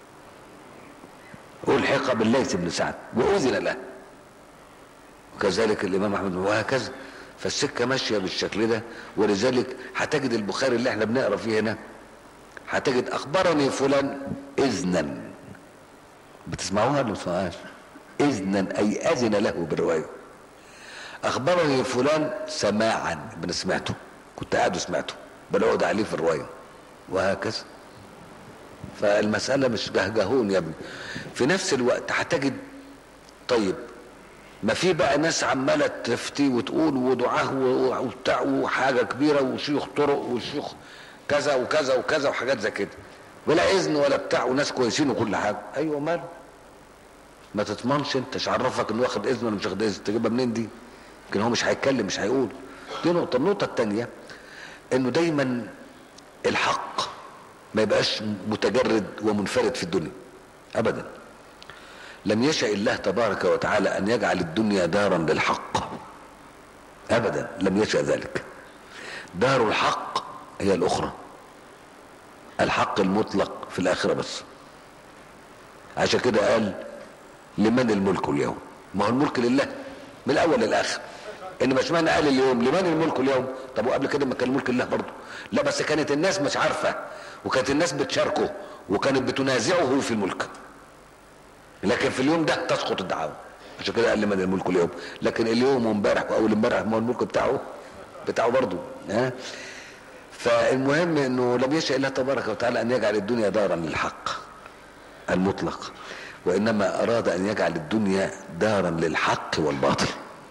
ألحق بالليث بن سعد وأذن له وكذلك الإمام أحمد وهكذا فالسكة ماشية بالشكل ده ولذلك هتجد البخاري اللي احنا بنقرا فيه هنا هتجد أخبرني فلان إذنا بتسمعوها ولا ما بتسمعوهاش؟ إذنا أي أذن له بالرواية أخبرني فلان سماعا أنا سمعته كنت قاعد وسمعته بل اقعد عليه في الرواية وهكذا فالمسألة مش جهجهون يا ابني في نفس الوقت هتجد طيب ما في بقى ناس عمالة تفتي وتقول ودعاه و- وبتاع وحاجة كبيرة وشيوخ طرق وشيوخ كذا وكذا وكذا وحاجات زي كده ولا إذن ولا بتاع وناس كويسين وكل حاجة أيوة ماله ما تضمنش انت مش عرفك انه واخد اذن ولا مش واخد اذن تجيبها منين دي يمكن هو مش هيتكلم مش هيقول دي نقطة النقطة التانية انه دايما الحق ما يبقاش متجرد ومنفرد في الدنيا ابدا لم يشاء الله تبارك وتعالى ان يجعل الدنيا دارا للحق ابدا لم يشاء ذلك دار الحق هي الاخرى الحق المطلق في الاخره بس عشان كده قال لمن الملك اليوم ما هو الملك لله من الاول للاخر انما اشمعنى قال اليوم لمن الملك اليوم طب وقبل كده ما كان الملك لله برضه لا بس كانت الناس مش عارفه وكانت الناس بتشاركه وكانت بتنازعه في الملك لكن في اليوم ده تسقط الدعاوى عشان كده قال لمن الملك اليوم لكن اليوم وامبارح واول امبارح ما هو الملك بتاعه بتاعه برضه ها فالمهم انه لم يشاء الله تبارك وتعالى ان يجعل الدنيا دارا للحق المطلق وانما اراد ان يجعل الدنيا دارا للحق والباطل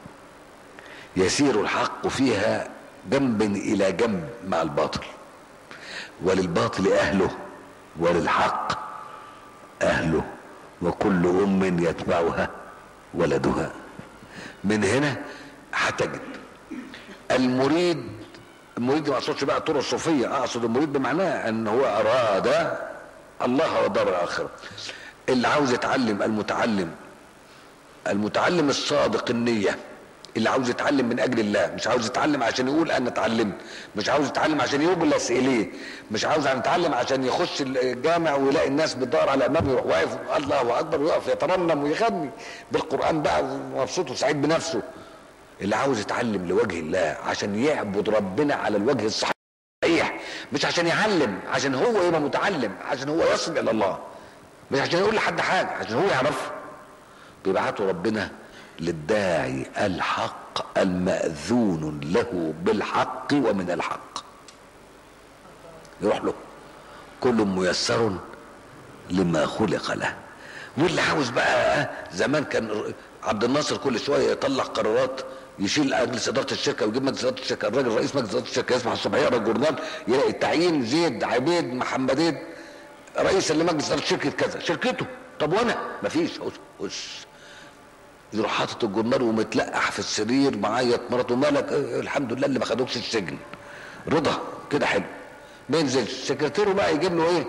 يسير الحق فيها جنب الى جنب مع الباطل وللباطل اهله وللحق اهله وكل ام يتبعها ولدها من هنا هتجد المريد المريد ما اقصدش بقى الطرق الصوفيه اقصد المريد بمعناه ان هو اراد الله والدار الاخره اللي عاوز يتعلم المتعلم المتعلم الصادق النيه اللي عاوز يتعلم من اجل الله مش عاوز يتعلم عشان يقول انا اتعلمت مش عاوز يتعلم عشان يجلس اليه مش عاوز يتعلم عشان يخش الجامع ويلاقي الناس بتدور على امامه يروح واقف الله اكبر ويقف يترنم ويغني بالقران بقى ومبسوط وسعيد بنفسه اللي عاوز يتعلم لوجه الله عشان يعبد ربنا على الوجه الصحيح مش عشان يعلم عشان هو يبقى متعلم عشان هو يصل الى الله مش عشان يقول لحد حاجه عشان هو يعرف بيبعته ربنا للداعي الحق المأذون له بالحق ومن الحق يروح له كل ميسر لما خلق له واللي عاوز بقى زمان كان عبد الناصر كل شويه يطلع قرارات يشيل مجلس اداره الشركه ويجيب مجلس اداره الشركه الراجل رئيس مجلس اداره الشركه يسمع الصبح يقرا الجورنال يلاقي التعيين زيد عبيد محمدين رئيسا لمجلس اداره شركه كذا شركته طب وانا مفيش وش يروح حاطط الجورنال ومتلقح في السرير معيط مراته مالك اه الحمد لله اللي ما خدوكش السجن رضا كده حلو ما ينزلش سكرتيره بقى يجيب له ايه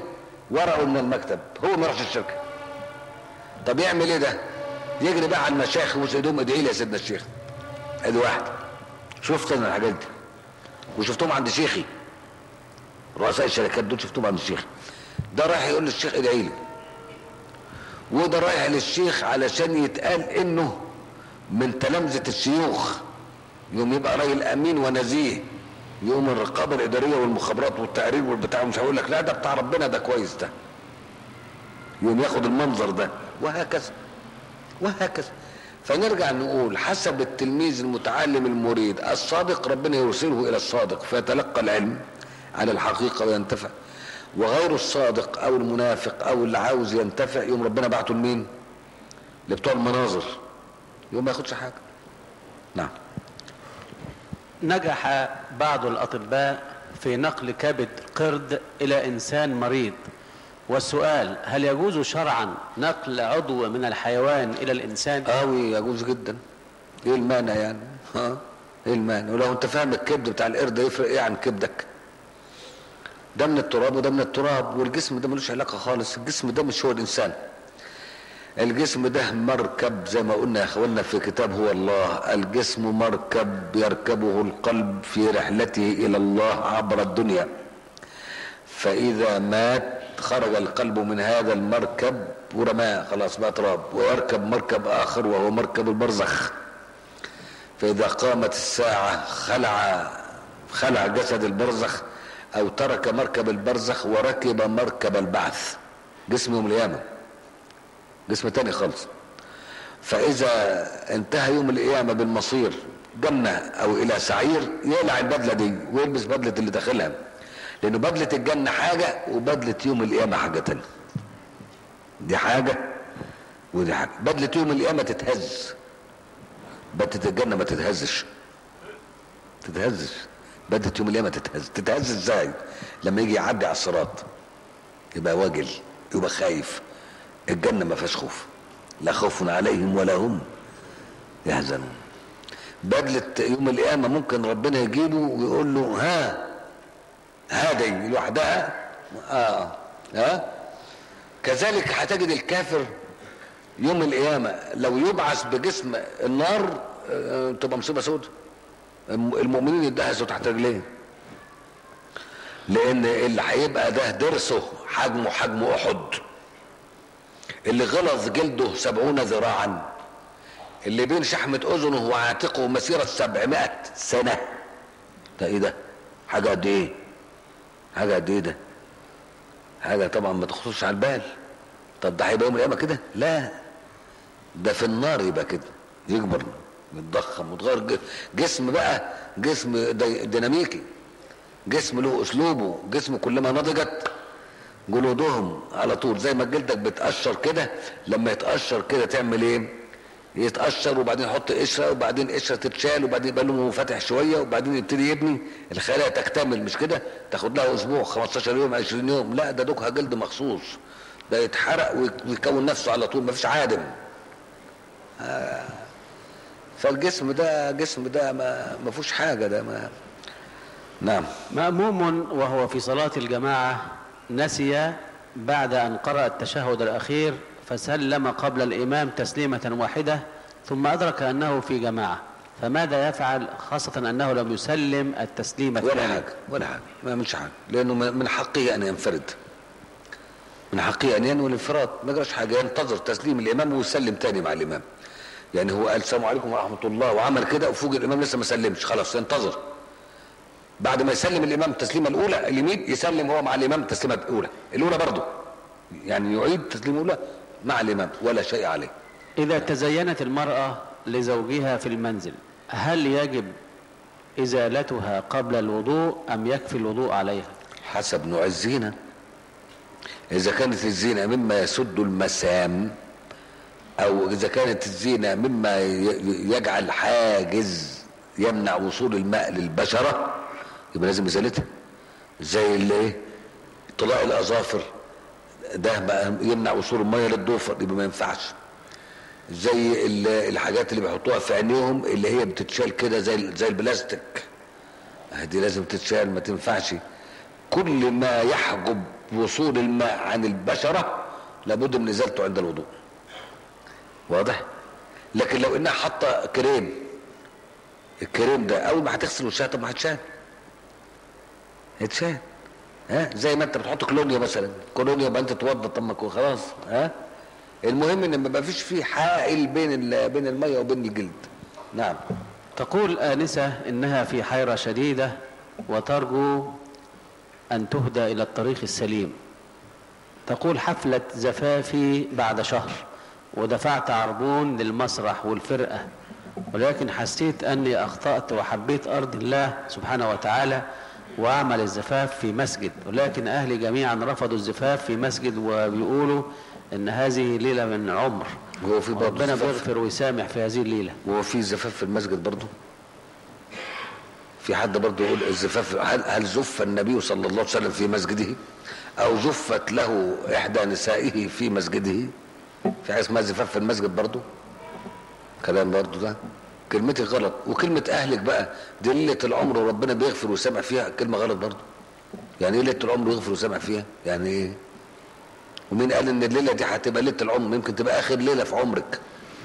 ورقه من المكتب هو ما يروحش الشركه طب يعمل ايه ده يجري بقى على المشايخ ويبوس ايدهم ادعي لي يا سيدنا الشيخ ادي واحد شفت انا الحاجات دي وشفتهم عند شيخي رؤساء الشركات دول شفتهم عند الشيخ ده رايح يقول للشيخ ادعي لي وده رايح للشيخ علشان يتقال انه من تلامذة الشيوخ يوم يبقى راجل امين ونزيه يوم الرقابة الادارية والمخابرات والتقرير والبتاع مش هيقول لك لا ده بتاع ربنا ده كويس ده يوم ياخد المنظر ده وهكذا وهكذا فنرجع نقول حسب التلميذ المتعلم المريد الصادق ربنا يرسله الى الصادق فيتلقى العلم على الحقيقة وينتفع وغير الصادق او المنافق او اللي عاوز ينتفع يوم ربنا بعته لمين لبتوع المناظر يوم ما ياخدش حاجة نعم نجح بعض الأطباء في نقل كبد قرد إلى إنسان مريض والسؤال هل يجوز شرعا نقل عضو من الحيوان إلى الإنسان قوي يجوز جدا ايه المانع يعني ها ايه المانع ولو انت فاهم الكبد بتاع القرد يفرق ايه عن كبدك ده من التراب وده من التراب والجسم ده ملوش علاقه خالص الجسم ده مش هو الانسان الجسم ده مركب زي ما قلنا يا اخوانا في كتاب هو الله الجسم مركب يركبه القلب في رحلته الى الله عبر الدنيا فاذا مات خرج القلب من هذا المركب ورماه خلاص بقى تراب ويركب مركب اخر وهو مركب البرزخ فاذا قامت الساعه خلع خلع جسد البرزخ او ترك مركب البرزخ وركب مركب البعث جسم يوم القيامه جسم تاني خالص فاذا انتهى يوم القيامه بالمصير جنه او الى سعير يقلع البدله دي ويلبس بدله اللي داخلها لان بدله الجنه حاجه وبدله يوم القيامه حاجه تانية دي حاجه ودي حاجه بدله يوم القيامه تتهز بدله الجنه ما تتهزش تتهزش بدله يوم القيامه تتهز تتهز ازاي لما يجي يعدي على الصراط يبقى واجل يبقى خايف الجنه ما فيهاش خوف لا خوف عليهم ولا هم يحزنون بدله يوم القيامه ممكن ربنا يجيبه ويقول له ها هذه لوحدها اه ها كذلك هتجد الكافر يوم القيامه لو يبعث بجسم النار آه، تبقى مصيبه سودة المؤمنين يدهسوا تحت رجليه لان اللي هيبقى ده درسه حجمه حجم احد اللي غلظ جلده سبعون ذراعا اللي بين شحمة اذنه وعاتقه مسيرة سبعمائة سنة ده ايه ده حاجة قد ايه حاجة قد ايه ده حاجة طبعا ما تخطرش على البال طب ده هيبقى يوم القيامة كده لا ده في النار يبقى كده يكبر يتضخم وتغير ج- جسم بقى جسم دي- ديناميكي جسم له اسلوبه جسم كلما نضجت جلودهم على طول زي ما جلدك بتقشر كده لما يتقشر كده تعمل ايه يتقشر وبعدين يحط قشره وبعدين قشره تتشال وبعدين يبقى لونه فاتح شويه وبعدين يبتدي يبني الخلايا تكتمل مش كده تاخد لها اسبوع 15 يوم 20 يوم لا ده دوكها جلد مخصوص ده يتحرق ويكون نفسه على طول مفيش عادم آه. فالجسم ده جسم ده ما ما فيهوش حاجه ده ما نعم مأموم وهو في صلاة الجماعة نسي بعد أن قرأ التشهد الأخير فسلم قبل الإمام تسليمة واحدة ثم أدرك أنه في جماعة فماذا يفعل خاصة أنه لم يسلم التسليم ولا الثاني حاجة ولا حاجة ما يعملش حاجة لأنه من من حقه أن ينفرد من حقه أن ينوي الانفراد ما يجراش حاجة ينتظر تسليم الإمام ويسلم تاني مع الإمام يعني هو قال السلام عليكم ورحمة الله وعمل كده وفوق الإمام لسه ما سلمش خلاص ينتظر بعد ما يسلم الإمام التسليمة الأولى اليمين يسلم هو مع الإمام التسليمة الأولى الأولى برضه يعني يعيد التسليمة الأولى مع الإمام ولا شيء عليه إذا تزينت المرأة لزوجها في المنزل هل يجب إزالتها قبل الوضوء أم يكفي الوضوء عليها حسب نوع الزينة إذا كانت الزينة مما يسد المسام أو إذا كانت الزينة مما ي- يجعل حاجز يمنع وصول الماء للبشرة يبقى لازم إزالتها زي اللي إيه؟ طلاء الأظافر ده بقى يمنع وصول المية للضوفر يبقى ما ينفعش زي ال- الحاجات اللي بيحطوها في عينيهم اللي هي بتتشال كده زي ال- زي البلاستيك دي لازم تتشال ما تنفعش كل ما يحجب وصول الماء عن البشرة لابد من ازالته عند الوضوء واضح لكن لو انها حاطه كريم الكريم ده اول ما هتغسل وشها طب ما هتشال هتشال ها زي ما انت بتحط كولونيا مثلا كولونيا يبقى انت توضى طب ما يكون خلاص ها المهم ان ما فيش فيه حائل بين ال- بين الميه وبين الجلد نعم تقول آنسة إنها في حيرة شديدة وترجو أن تهدى إلى الطريق السليم تقول حفلة زفافي بعد شهر ودفعت عربون للمسرح والفرقة ولكن حسيت أني أخطأت وحبيت أرض الله سبحانه وتعالى وأعمل الزفاف في مسجد ولكن أهلي جميعا رفضوا الزفاف في مسجد وبيقولوا أن هذه ليلة من عمر هو في برضه ربنا زفاف بيغفر ويسامح في هذه الليلة وهو في زفاف في المسجد برضه في حد برضه يقول الزفاف هل, هل زف النبي صلى الله عليه وسلم في مسجده او زفت له احدى نسائه في مسجده في حاجه اسمها زفاف في المسجد برضه كلام برضه ده كلمتي غلط وكلمة اهلك بقى دي ليلة العمر وربنا بيغفر ويسامح فيها كلمة غلط برضه يعني ايه ليلة العمر ويغفر ويسامح فيها يعني ايه ومين قال ان الليلة دي هتبقى ليلة العمر يمكن تبقى اخر ليلة في عمرك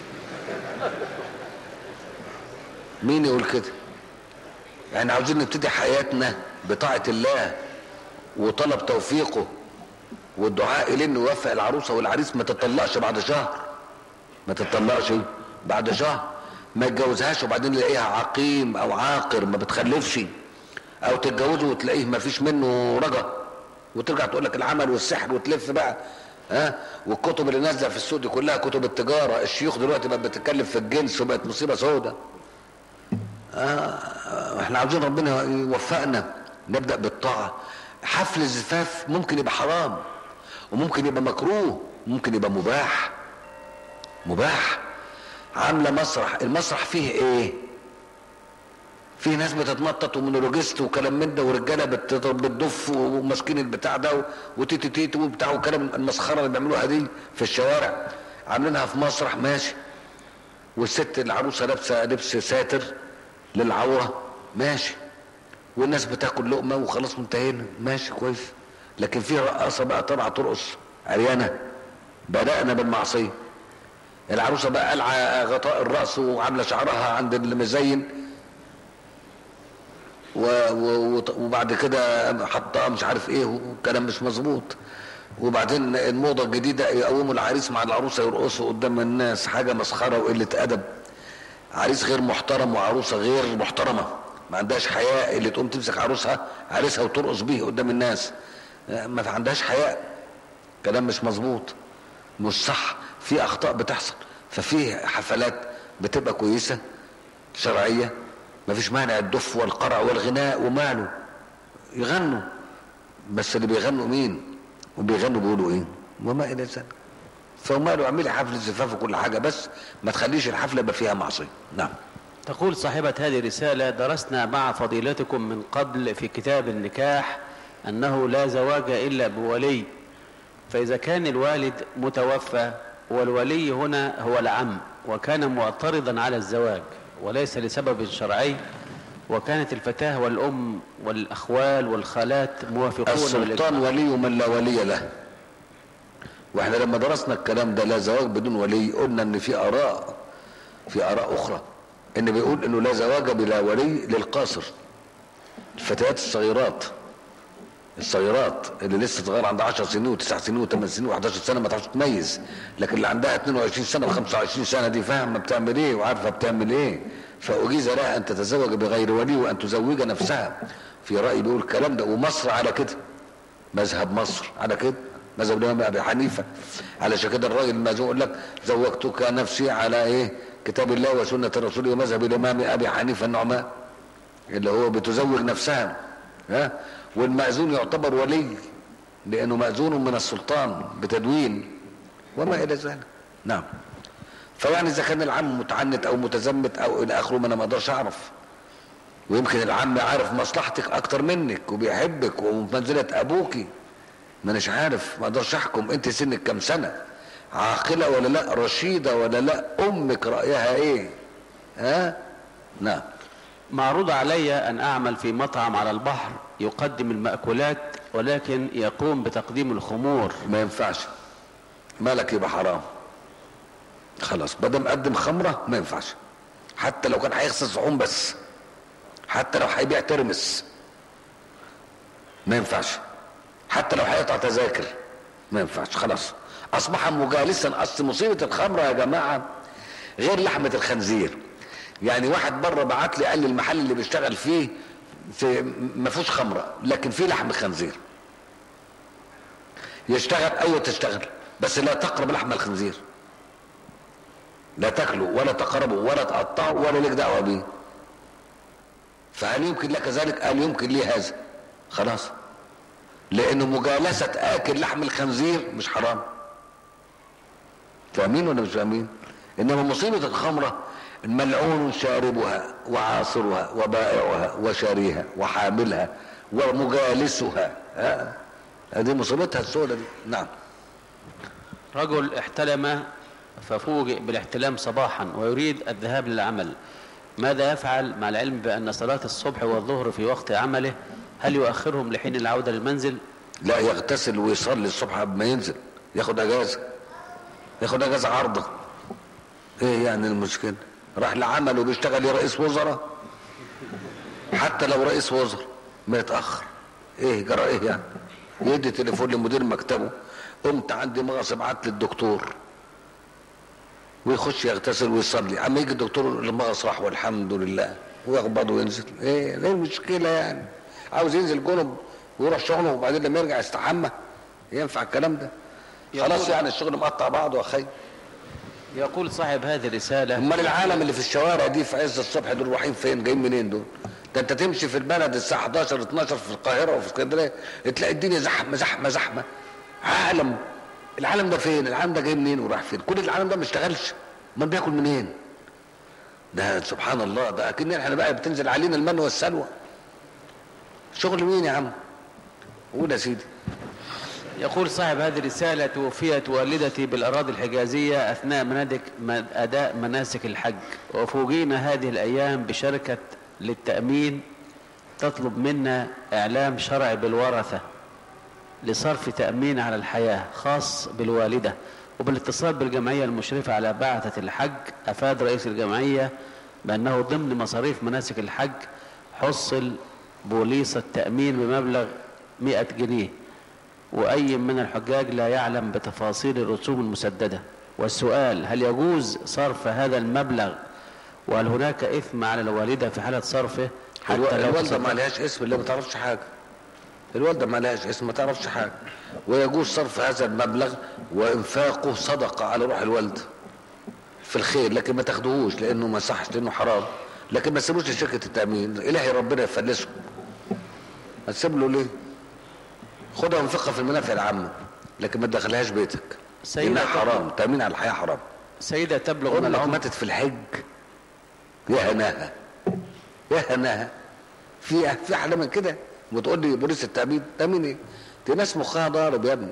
مين يقول كده يعني عاوزين نبتدي حياتنا بطاعة الله وطلب توفيقه والدعاء إليه انه يوفق العروسة والعريس ما تطلقش بعد شهر ما تطلقش بعد شهر ما يتجوزهاش وبعدين يلاقيها عقيم او عاقر ما بتخلفش او تتجوزه وتلاقيه ما فيش منه رجا وترجع تقول لك العمل والسحر وتلف بقى ها والكتب اللي نازله في السوق دي كلها كتب التجاره الشيوخ دلوقتي بقت بتتكلم في الجنس وبقت مصيبه سوداء آه احنا عاوزين ربنا يوفقنا نبدا بالطاعه حفل الزفاف ممكن يبقى حرام وممكن يبقى مكروه ممكن يبقى مباح مباح عامله مسرح المسرح فيه ايه في ناس بتتنطط ومونولوجيست وكلام من ده ورجاله بتضرب بالدف وماسكين البتاع ده وتيتي تيتي وبتاع وكلام المسخره اللي بيعملوها دي في الشوارع عاملينها في مسرح ماشي والست العروسه لابسه لبس ساتر للعوره ماشي والناس بتاكل لقمه وخلاص انتهينا ماشي كويس لكن في رقاصه بقى طالعه ترقص عريانه بدانا بالمعصيه العروسه بقى قلعه غطاء الراس وعامله شعرها عند المزين و و وبعد كده حطها مش عارف ايه وكلام مش مظبوط وبعدين الموضه الجديده يقوموا العريس مع العروسه يرقصوا قدام الناس حاجه مسخره وقله ادب عريس غير محترم وعروسه غير محترمه ما عندهاش حياء اللي تقوم تمسك عروسها عريسها وترقص بيه قدام الناس ما عندهاش حياء كلام مش مظبوط مش صح في اخطاء بتحصل ففي حفلات بتبقى كويسه شرعيه ما فيش مانع الدف والقرع والغناء وماله يغنوا بس اللي بيغنوا مين وبيغنوا بيقولوا ايه وما الى ذلك فماله اعملي حفله زفاف وكل حاجه بس ما تخليش الحفله يبقى فيها معصيه نعم تقول صاحبة هذه الرسالة درسنا مع فضيلتكم من قبل في كتاب النكاح أنه لا زواج إلا بولي فإذا كان الوالد متوفى والولي هنا هو العم وكان معترضا على الزواج وليس لسبب شرعي وكانت الفتاة والأم والأخوال والخالات موافقون السلطان ولي من لا ولي له واحنا لما درسنا الكلام ده لا زواج بدون ولي قلنا ان في اراء في اراء اخرى ان بيقول انه لا زواج بلا ولي للقاصر الفتيات الصغيرات الصغيرات اللي لسه صغيره عندها 10 سنين و9 سنين و8 سنين و11 سنه ما تعرفش تميز لكن اللي عندها 22 سنه و25 سنه دي فاهمه بتعمل ايه وعارفه بتعمل ايه فاجيز لها ان تتزوج بغير ولي وان تزوج نفسها في راي بيقول الكلام ده ومصر على كده مذهب مصر على كده مذهب الامام ابي حنيفه علشان كده الراجل المزوج يقول لك زوجتك نفسي على ايه كتاب الله وسنه الرسول ومذهب الامام ابي حنيفه النعمان اللي هو بتزوج نفسها ها والمأذون يعتبر ولي لأنه مأذون من السلطان بتدوين وما إلى ذلك نعم فيعني إذا كان العم متعنت أو متزمت أو إلى آخره ما أنا ما أقدرش أعرف ويمكن العم عارف مصلحتك أكتر منك وبيحبك ومنزلة أبوكي ما أناش عارف ما أقدرش أحكم أنت سنك كام سنة عاقلة ولا لا رشيدة ولا لا أمك رأيها إيه ها نعم معروض علي أن أعمل في مطعم على البحر يقدم المأكولات ولكن يقوم بتقديم الخمور ما ينفعش مالك يبقى حرام خلاص بدل مقدم خمرة ما ينفعش حتى لو كان هيغسل صحون بس حتى لو هيبيع ترمس ما ينفعش حتى لو هيقطع تذاكر ما ينفعش خلاص اصبح مجالسا اصل مصيبه الخمره يا جماعه غير لحمه الخنزير يعني واحد بره بعت لي قال لي المحل اللي بيشتغل فيه في ما فيهوش خمره لكن فيه لحم خنزير يشتغل ايوه تشتغل بس لا تقرب لحم الخنزير لا تاكله ولا تقربه ولا تقطعه ولا لك دعوه بيه فهل يمكن لك ذلك قال يمكن لي هذا خلاص لانه مجالسه اكل لحم الخنزير مش حرام فاهمين ولا مش فاهمين انما مصيبه الخمره ملعون شاربها وعاصرها وبائعها وشاريها وحاملها ومجالسها ها هذه مصيبتها السوداء دي نعم رجل احتلم ففوجئ بالاحتلام صباحا ويريد الذهاب للعمل ماذا يفعل مع العلم بأن صلاة الصبح والظهر في وقت عمله هل يؤخرهم لحين العودة للمنزل لا يغتسل ويصلي الصبح قبل ما ينزل ياخد اجازه ياخد اجازه عارضه ايه يعني المشكله راح لعمل وبيشتغل يا رئيس وزراء حتى لو رئيس وزراء ما يتاخر ايه جرى ايه يعني يدي تليفون لمدير مكتبه قمت عندي مغص ابعت للدكتور ويخش يغتسل ويصلي عم يجي الدكتور المغص راح والحمد لله ويقبض وينزل ايه ايه المشكله يعني عاوز ينزل جنب ويروح شغله وبعدين لما يرجع يستحمى ينفع الكلام ده خلاص يقول- يعني الشغل مقطع بعضه يا اخي يقول صاحب هذه الرسالة امال العالم اللي في الشوارع دي في عز الصبح دول رايحين فين جايين منين دول ده انت تمشي في البلد الساعه 11 12 في القاهره وفي اسكندريه تلاقي الدنيا زحمه زحمه زحمه عالم العالم ده فين العالم ده جاي منين وراح فين كل العالم ده ما اشتغلش امال بياكل منين ده سبحان الله ده اكن احنا بقى بتنزل علينا المن والسلوى شغل مين يا عم قول يا سيدي يقول صاحب هذه الرسالة توفيت والدتي بالأراضي الحجازية أثناء منادك من أداء مناسك الحج وفوجئنا هذه الأيام بشركة للتأمين تطلب منا إعلام شرعي بالورثة لصرف تأمين على الحياة خاص بالوالدة وبالاتصال بالجمعية المشرفة على بعثة الحج أفاد رئيس الجمعية بأنه ضمن مصاريف مناسك الحج حصل بوليصة تأمين بمبلغ 100 جنيه وأي من الحجاج لا يعلم بتفاصيل الرسوم المسددة والسؤال هل يجوز صرف هذا المبلغ وهل هناك إثم على الوالدة في حالة صرفه الو- حتى لو الوالده تصدق- ما لهاش اسم اللي ما تعرفش حاجه الوالده ما لهاش اسم ما تعرفش حاجه ويجوز صرف هذا المبلغ وانفاقه صدقه على روح الوالده في الخير لكن ما تاخدوهوش لانه ما صحش لانه حرام لكن ما تسيبوش لشركه التامين الهي ربنا يفلسه ما تسيب له ليه خدها وانفقها في المنافع العامه لكن ما تدخلهاش بيتك سيدة انها طبعا. حرام تامين على الحياه حرام سيدة تبلغ من امك العمر ماتت في الحج يا هناها يا هناها في في احلى من كده وتقول لي بوليس التامين تامين ايه دي ناس مخها ضارب يا ابني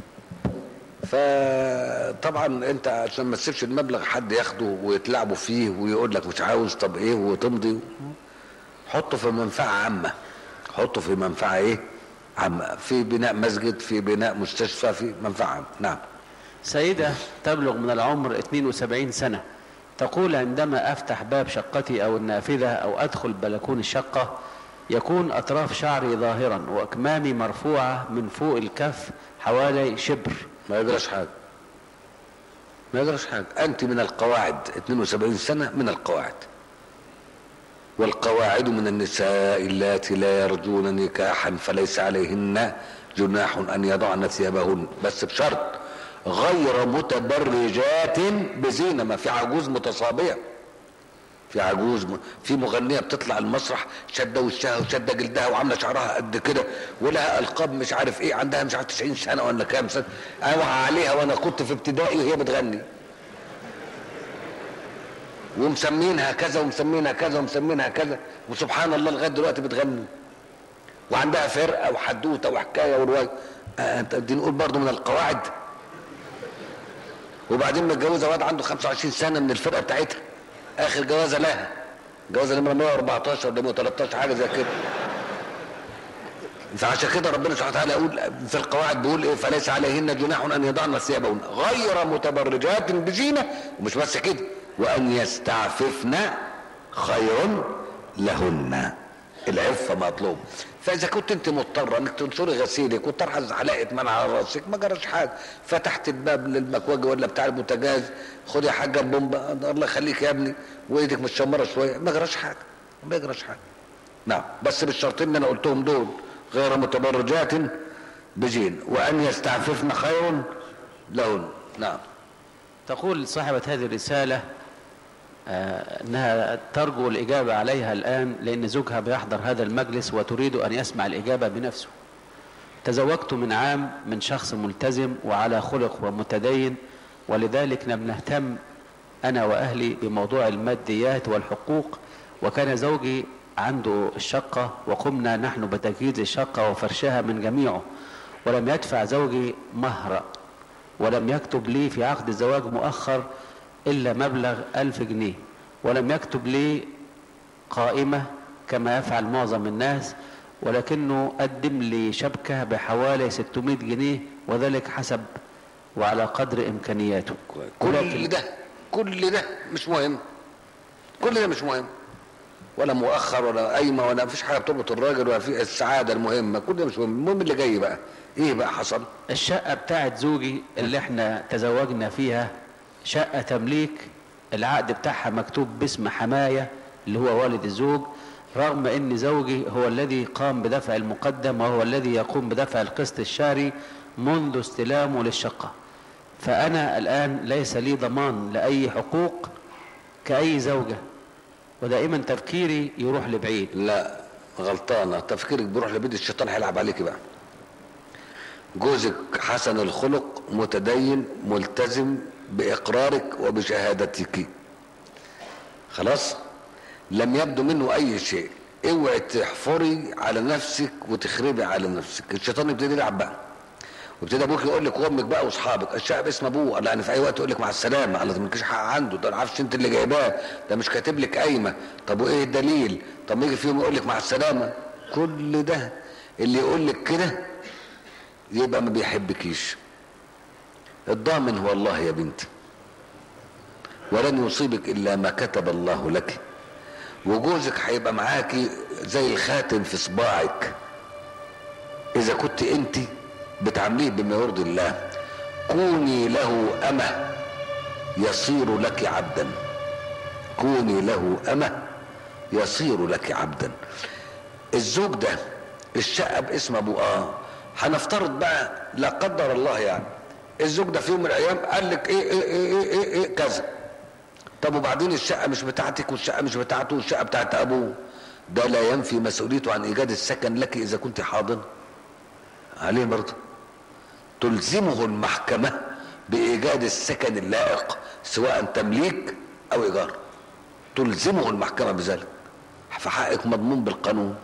فطبعا انت عشان ما تسيبش المبلغ حد ياخده ويتلعبوا فيه ويقول لك مش عاوز طب ايه وتمضي حطه في منفعه عامه حطه في منفعه ايه عامه في بناء مسجد في بناء مستشفى في منفعه عامه نعم سيدة تبلغ من العمر 72 سنة تقول عندما أفتح باب شقتي أو النافذة أو أدخل بلكون الشقة يكون أطراف شعري ظاهرا وأكمامي مرفوعة من فوق الكف حوالي شبر ما يجراش حاجه ما يجراش حاجه انت من القواعد 72 سنه من القواعد والقواعد من النساء اللاتي لا يرجون نكاحا فليس عليهن جناح ان يضعن ثيابهن بس بشرط غير متبرجات بزينه ما في عجوز متصابيه في عجوز م... في مغنيه بتطلع المسرح شاده وشها وشاده جلدها وعامله شعرها قد كده ولها القاب مش عارف ايه عندها مش عارف 90 سنه ولا كام سنه اوعى عليها وانا كنت في ابتدائي وهي بتغني ومسمينها كذا ومسمينها كذا ومسمينها كذا وسبحان الله لغايه دلوقتي بتغني وعندها فرقه وحدوته وحكايه وروايه آه انت دي نقول برضه من القواعد وبعدين متجوزه واد عنده 25 سنه من الفرقه بتاعتها اخر جوازه لها جوازه نمره 114 ولا 113 حاجه زي كده فعشان كده ربنا سبحانه وتعالى يقول في القواعد بيقول ايه فليس عليهن جناح ان يضعن ثيابهن غير متبرجات بزينه ومش بس كده وان يستعففن خير لهن العفه مطلوب فاذا كنت انت مضطره انك تنشري غسيلك وترحز حلقه من على راسك ما جراش حاجه فتحت الباب للمكواجي ولا بتاع البوتاجاز خد يا حاجه البومبا الله يخليك يا ابني وايدك متشمره شويه ما جراش حاجه ما يجراش حاجه نعم بس بالشرطين اللي انا قلتهم دول غير متبرجات بزين وان يستعففن خير لهن نعم تقول صاحبة هذه الرسالة آه، أنها ترجو الإجابة عليها الآن لأن زوجها بيحضر هذا المجلس وتريد أن يسمع الإجابة بنفسه تزوجت من عام من شخص ملتزم وعلى خلق ومتدين ولذلك لم نهتم أنا وأهلي بموضوع الماديات والحقوق وكان زوجي عنده الشقة وقمنا نحن بتجهيز الشقة وفرشها من جميعه ولم يدفع زوجي مهر ولم يكتب لي في عقد الزواج مؤخر إلا مبلغ ألف جنيه ولم يكتب لي قائمة كما يفعل معظم الناس ولكنه قدم لي شبكة بحوالي 600 جنيه وذلك حسب وعلى قدر إمكانياته كل ده كل ده مش مهم كل ده مش مهم ولا مؤخر ولا قايمه ولا مفيش حاجه بتربط الراجل ولا في السعاده المهمه كل ده مش مهم المهم اللي جاي بقى ايه بقى حصل الشقة بتاعت زوجي اللي احنا تزوجنا فيها شقة تمليك العقد بتاعها مكتوب باسم حماية اللي هو والد الزوج رغم ان زوجي هو الذي قام بدفع المقدم وهو الذي يقوم بدفع القسط الشهري منذ استلامه للشقة فأنا الآن ليس لي ضمان لأي حقوق كأي زوجة ودائما تفكيري يروح لبعيد لا غلطانه تفكيرك بيروح لبيت الشيطان هيلعب عليك بقى جوزك حسن الخلق متدين ملتزم باقرارك وبشهادتك خلاص لم يبدو منه اي شيء اوعي تحفري على نفسك وتخربي على نفسك الشيطان يبتدي يلعب بقى وابتدى ابوك يقول لك وامك بقى واصحابك الشقه باسم ابوه لا انا في اي وقت يقول لك مع السلامه الله ما مالكيش حق عنده ده انا عارفش انت اللي جايباه ده مش كاتب لك قايمه طب وايه الدليل طب ما يجي في يوم يقول لك مع السلامه كل ده اللي يقول لك كده يبقى ما بيحبكيش الضامن هو الله يا بنتي ولن يصيبك الا ما كتب الله لك وجوزك هيبقى معاكي زي الخاتم في صباعك اذا كنت انت بتعامليه بما يرضي الله كوني له امه يصير لك عبدا كوني له امه يصير لك عبدا الزوج ده الشقه باسم ابوه اه هنفترض بقى لا قدر الله يعني الزوج ده في يوم من الايام قال لك ايه ايه ايه ايه, إيه, إيه كذا طب وبعدين الشقه مش بتاعتك والشقه مش بتاعته والشقه بتاعت ابوه ده لا ينفي مسؤوليته عن ايجاد السكن لك اذا كنت حاضنه عليه برضه تلزمه المحكمه بايجاد السكن اللائق سواء تمليك او ايجار تلزمه المحكمه بذلك فحقك مضمون بالقانون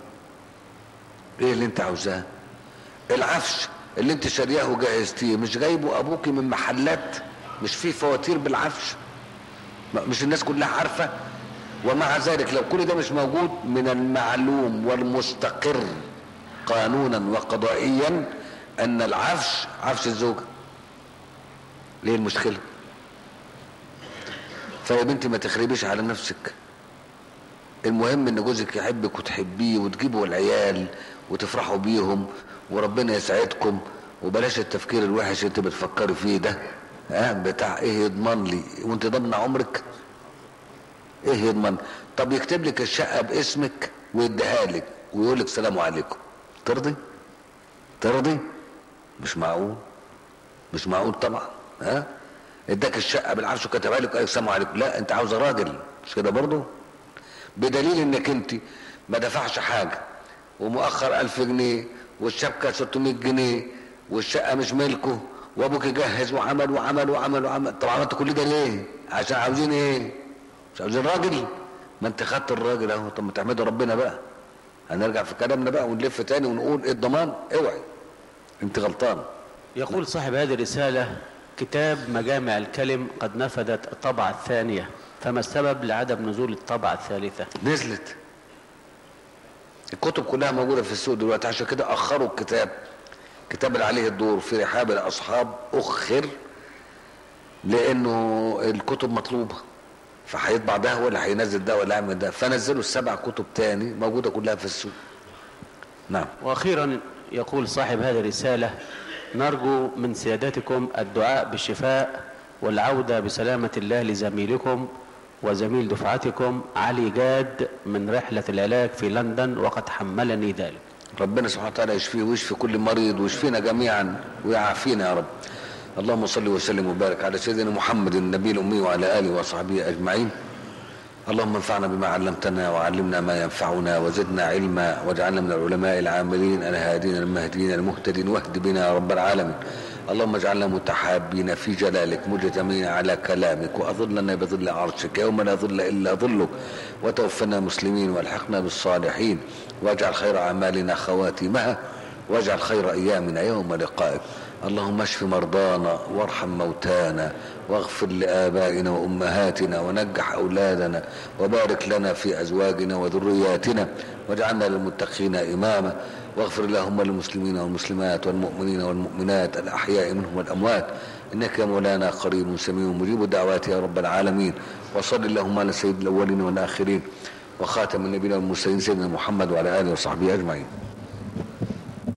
ايه اللي انت عاوزاه العفش اللي انت شارياه وجهزتيه مش جايبه ابوكي من محلات مش فيه فواتير بالعفش مش الناس كلها عارفه ومع ذلك لو كل ده مش موجود من المعلوم والمستقر قانونا وقضائيا ان العفش عفش الزوجه ليه المشكله فيا بنتي ما تخربيش على نفسك المهم ان جوزك يحبك وتحبيه وتجيبوا العيال وتفرحوا بيهم وربنا يسعدكم وبلاش التفكير الوحش انت بتفكري فيه ده ها بتاع ايه يضمن لي وانت ضامن عمرك ايه يضمن طب يكتب لك الشقه باسمك ويديها لك ويقول لك سلام عليكم ترضي ترضي مش معقول مش معقول طبعا ها اداك الشقه بالعفش وكتبها لك قال سلام عليكم لا انت عاوزه راجل مش كده برضه بدليل انك انت ما دفعش حاجه ومؤخر ألف جنيه والشبكة 600 جنيه والشقة مش ملكه وابوك جهز وعمل وعمل وعمل وعمل طب عملت كل ده ليه عشان عاوزين ايه مش عاوزين راجل ما انت خدت الراجل اهو طب ما تحمدوا ربنا بقى هنرجع في كلامنا بقى ونلف تاني ونقول ايه الضمان اوعي انت غلطان يقول صاحب هذه الرسالة كتاب مجامع الكلم قد نفذت الطبعة الثانية فما السبب لعدم نزول الطبعة الثالثة نزلت الكتب كلها موجودة في السوق دلوقتي عشان كده أخروا الكتاب كتاب اللي عليه الدور في رحاب الأصحاب أخر لأنه الكتب مطلوبة فهيطبع ده ولا هينزل ده ولا يعمل ده فنزلوا السبع كتب تاني موجودة كلها في السوق نعم واخيرا يقول صاحب هذه الرسالة نرجو من سيادتكم الدعاء بالشفاء والعودة بسلامة الله لزميلكم وزميل دفعتكم علي جاد من رحلة العلاج في لندن وقد حملني ذلك ربنا سبحانه وتعالى يشفيه ويشفي كل مريض ويشفينا جميعا ويعافينا يا رب اللهم صل وسلم وبارك على سيدنا محمد النبي الأمي وعلى آله وصحبه أجمعين اللهم انفعنا بما علمتنا وعلمنا ما ينفعنا وزدنا علما واجعلنا من العلماء العاملين الهادين المهديين المهتدين واهد بنا يا رب العالمين اللهم اجعلنا متحابين في جلالك مجتمعين على كلامك واظلنا بظل عرشك يوم لا ظل الا ظلك وتوفنا مسلمين والحقنا بالصالحين واجعل خير اعمالنا خواتمها واجعل خير ايامنا يوم لقائك اللهم اشف مرضانا وارحم موتانا واغفر لآبائنا وأمهاتنا ونجح أولادنا وبارك لنا في أزواجنا وذرياتنا واجعلنا للمتقين إماما واغفر اللهم للمسلمين والمسلمات والمؤمنين والمؤمنات الأحياء منهم والأموات إنك يا مولانا قريب سميع مجيب الدعوات يا رب العالمين وصل اللهم على سيد الأولين والآخرين وخاتم النبيين والمرسلين سيدنا محمد وعلى آله وصحبه أجمعين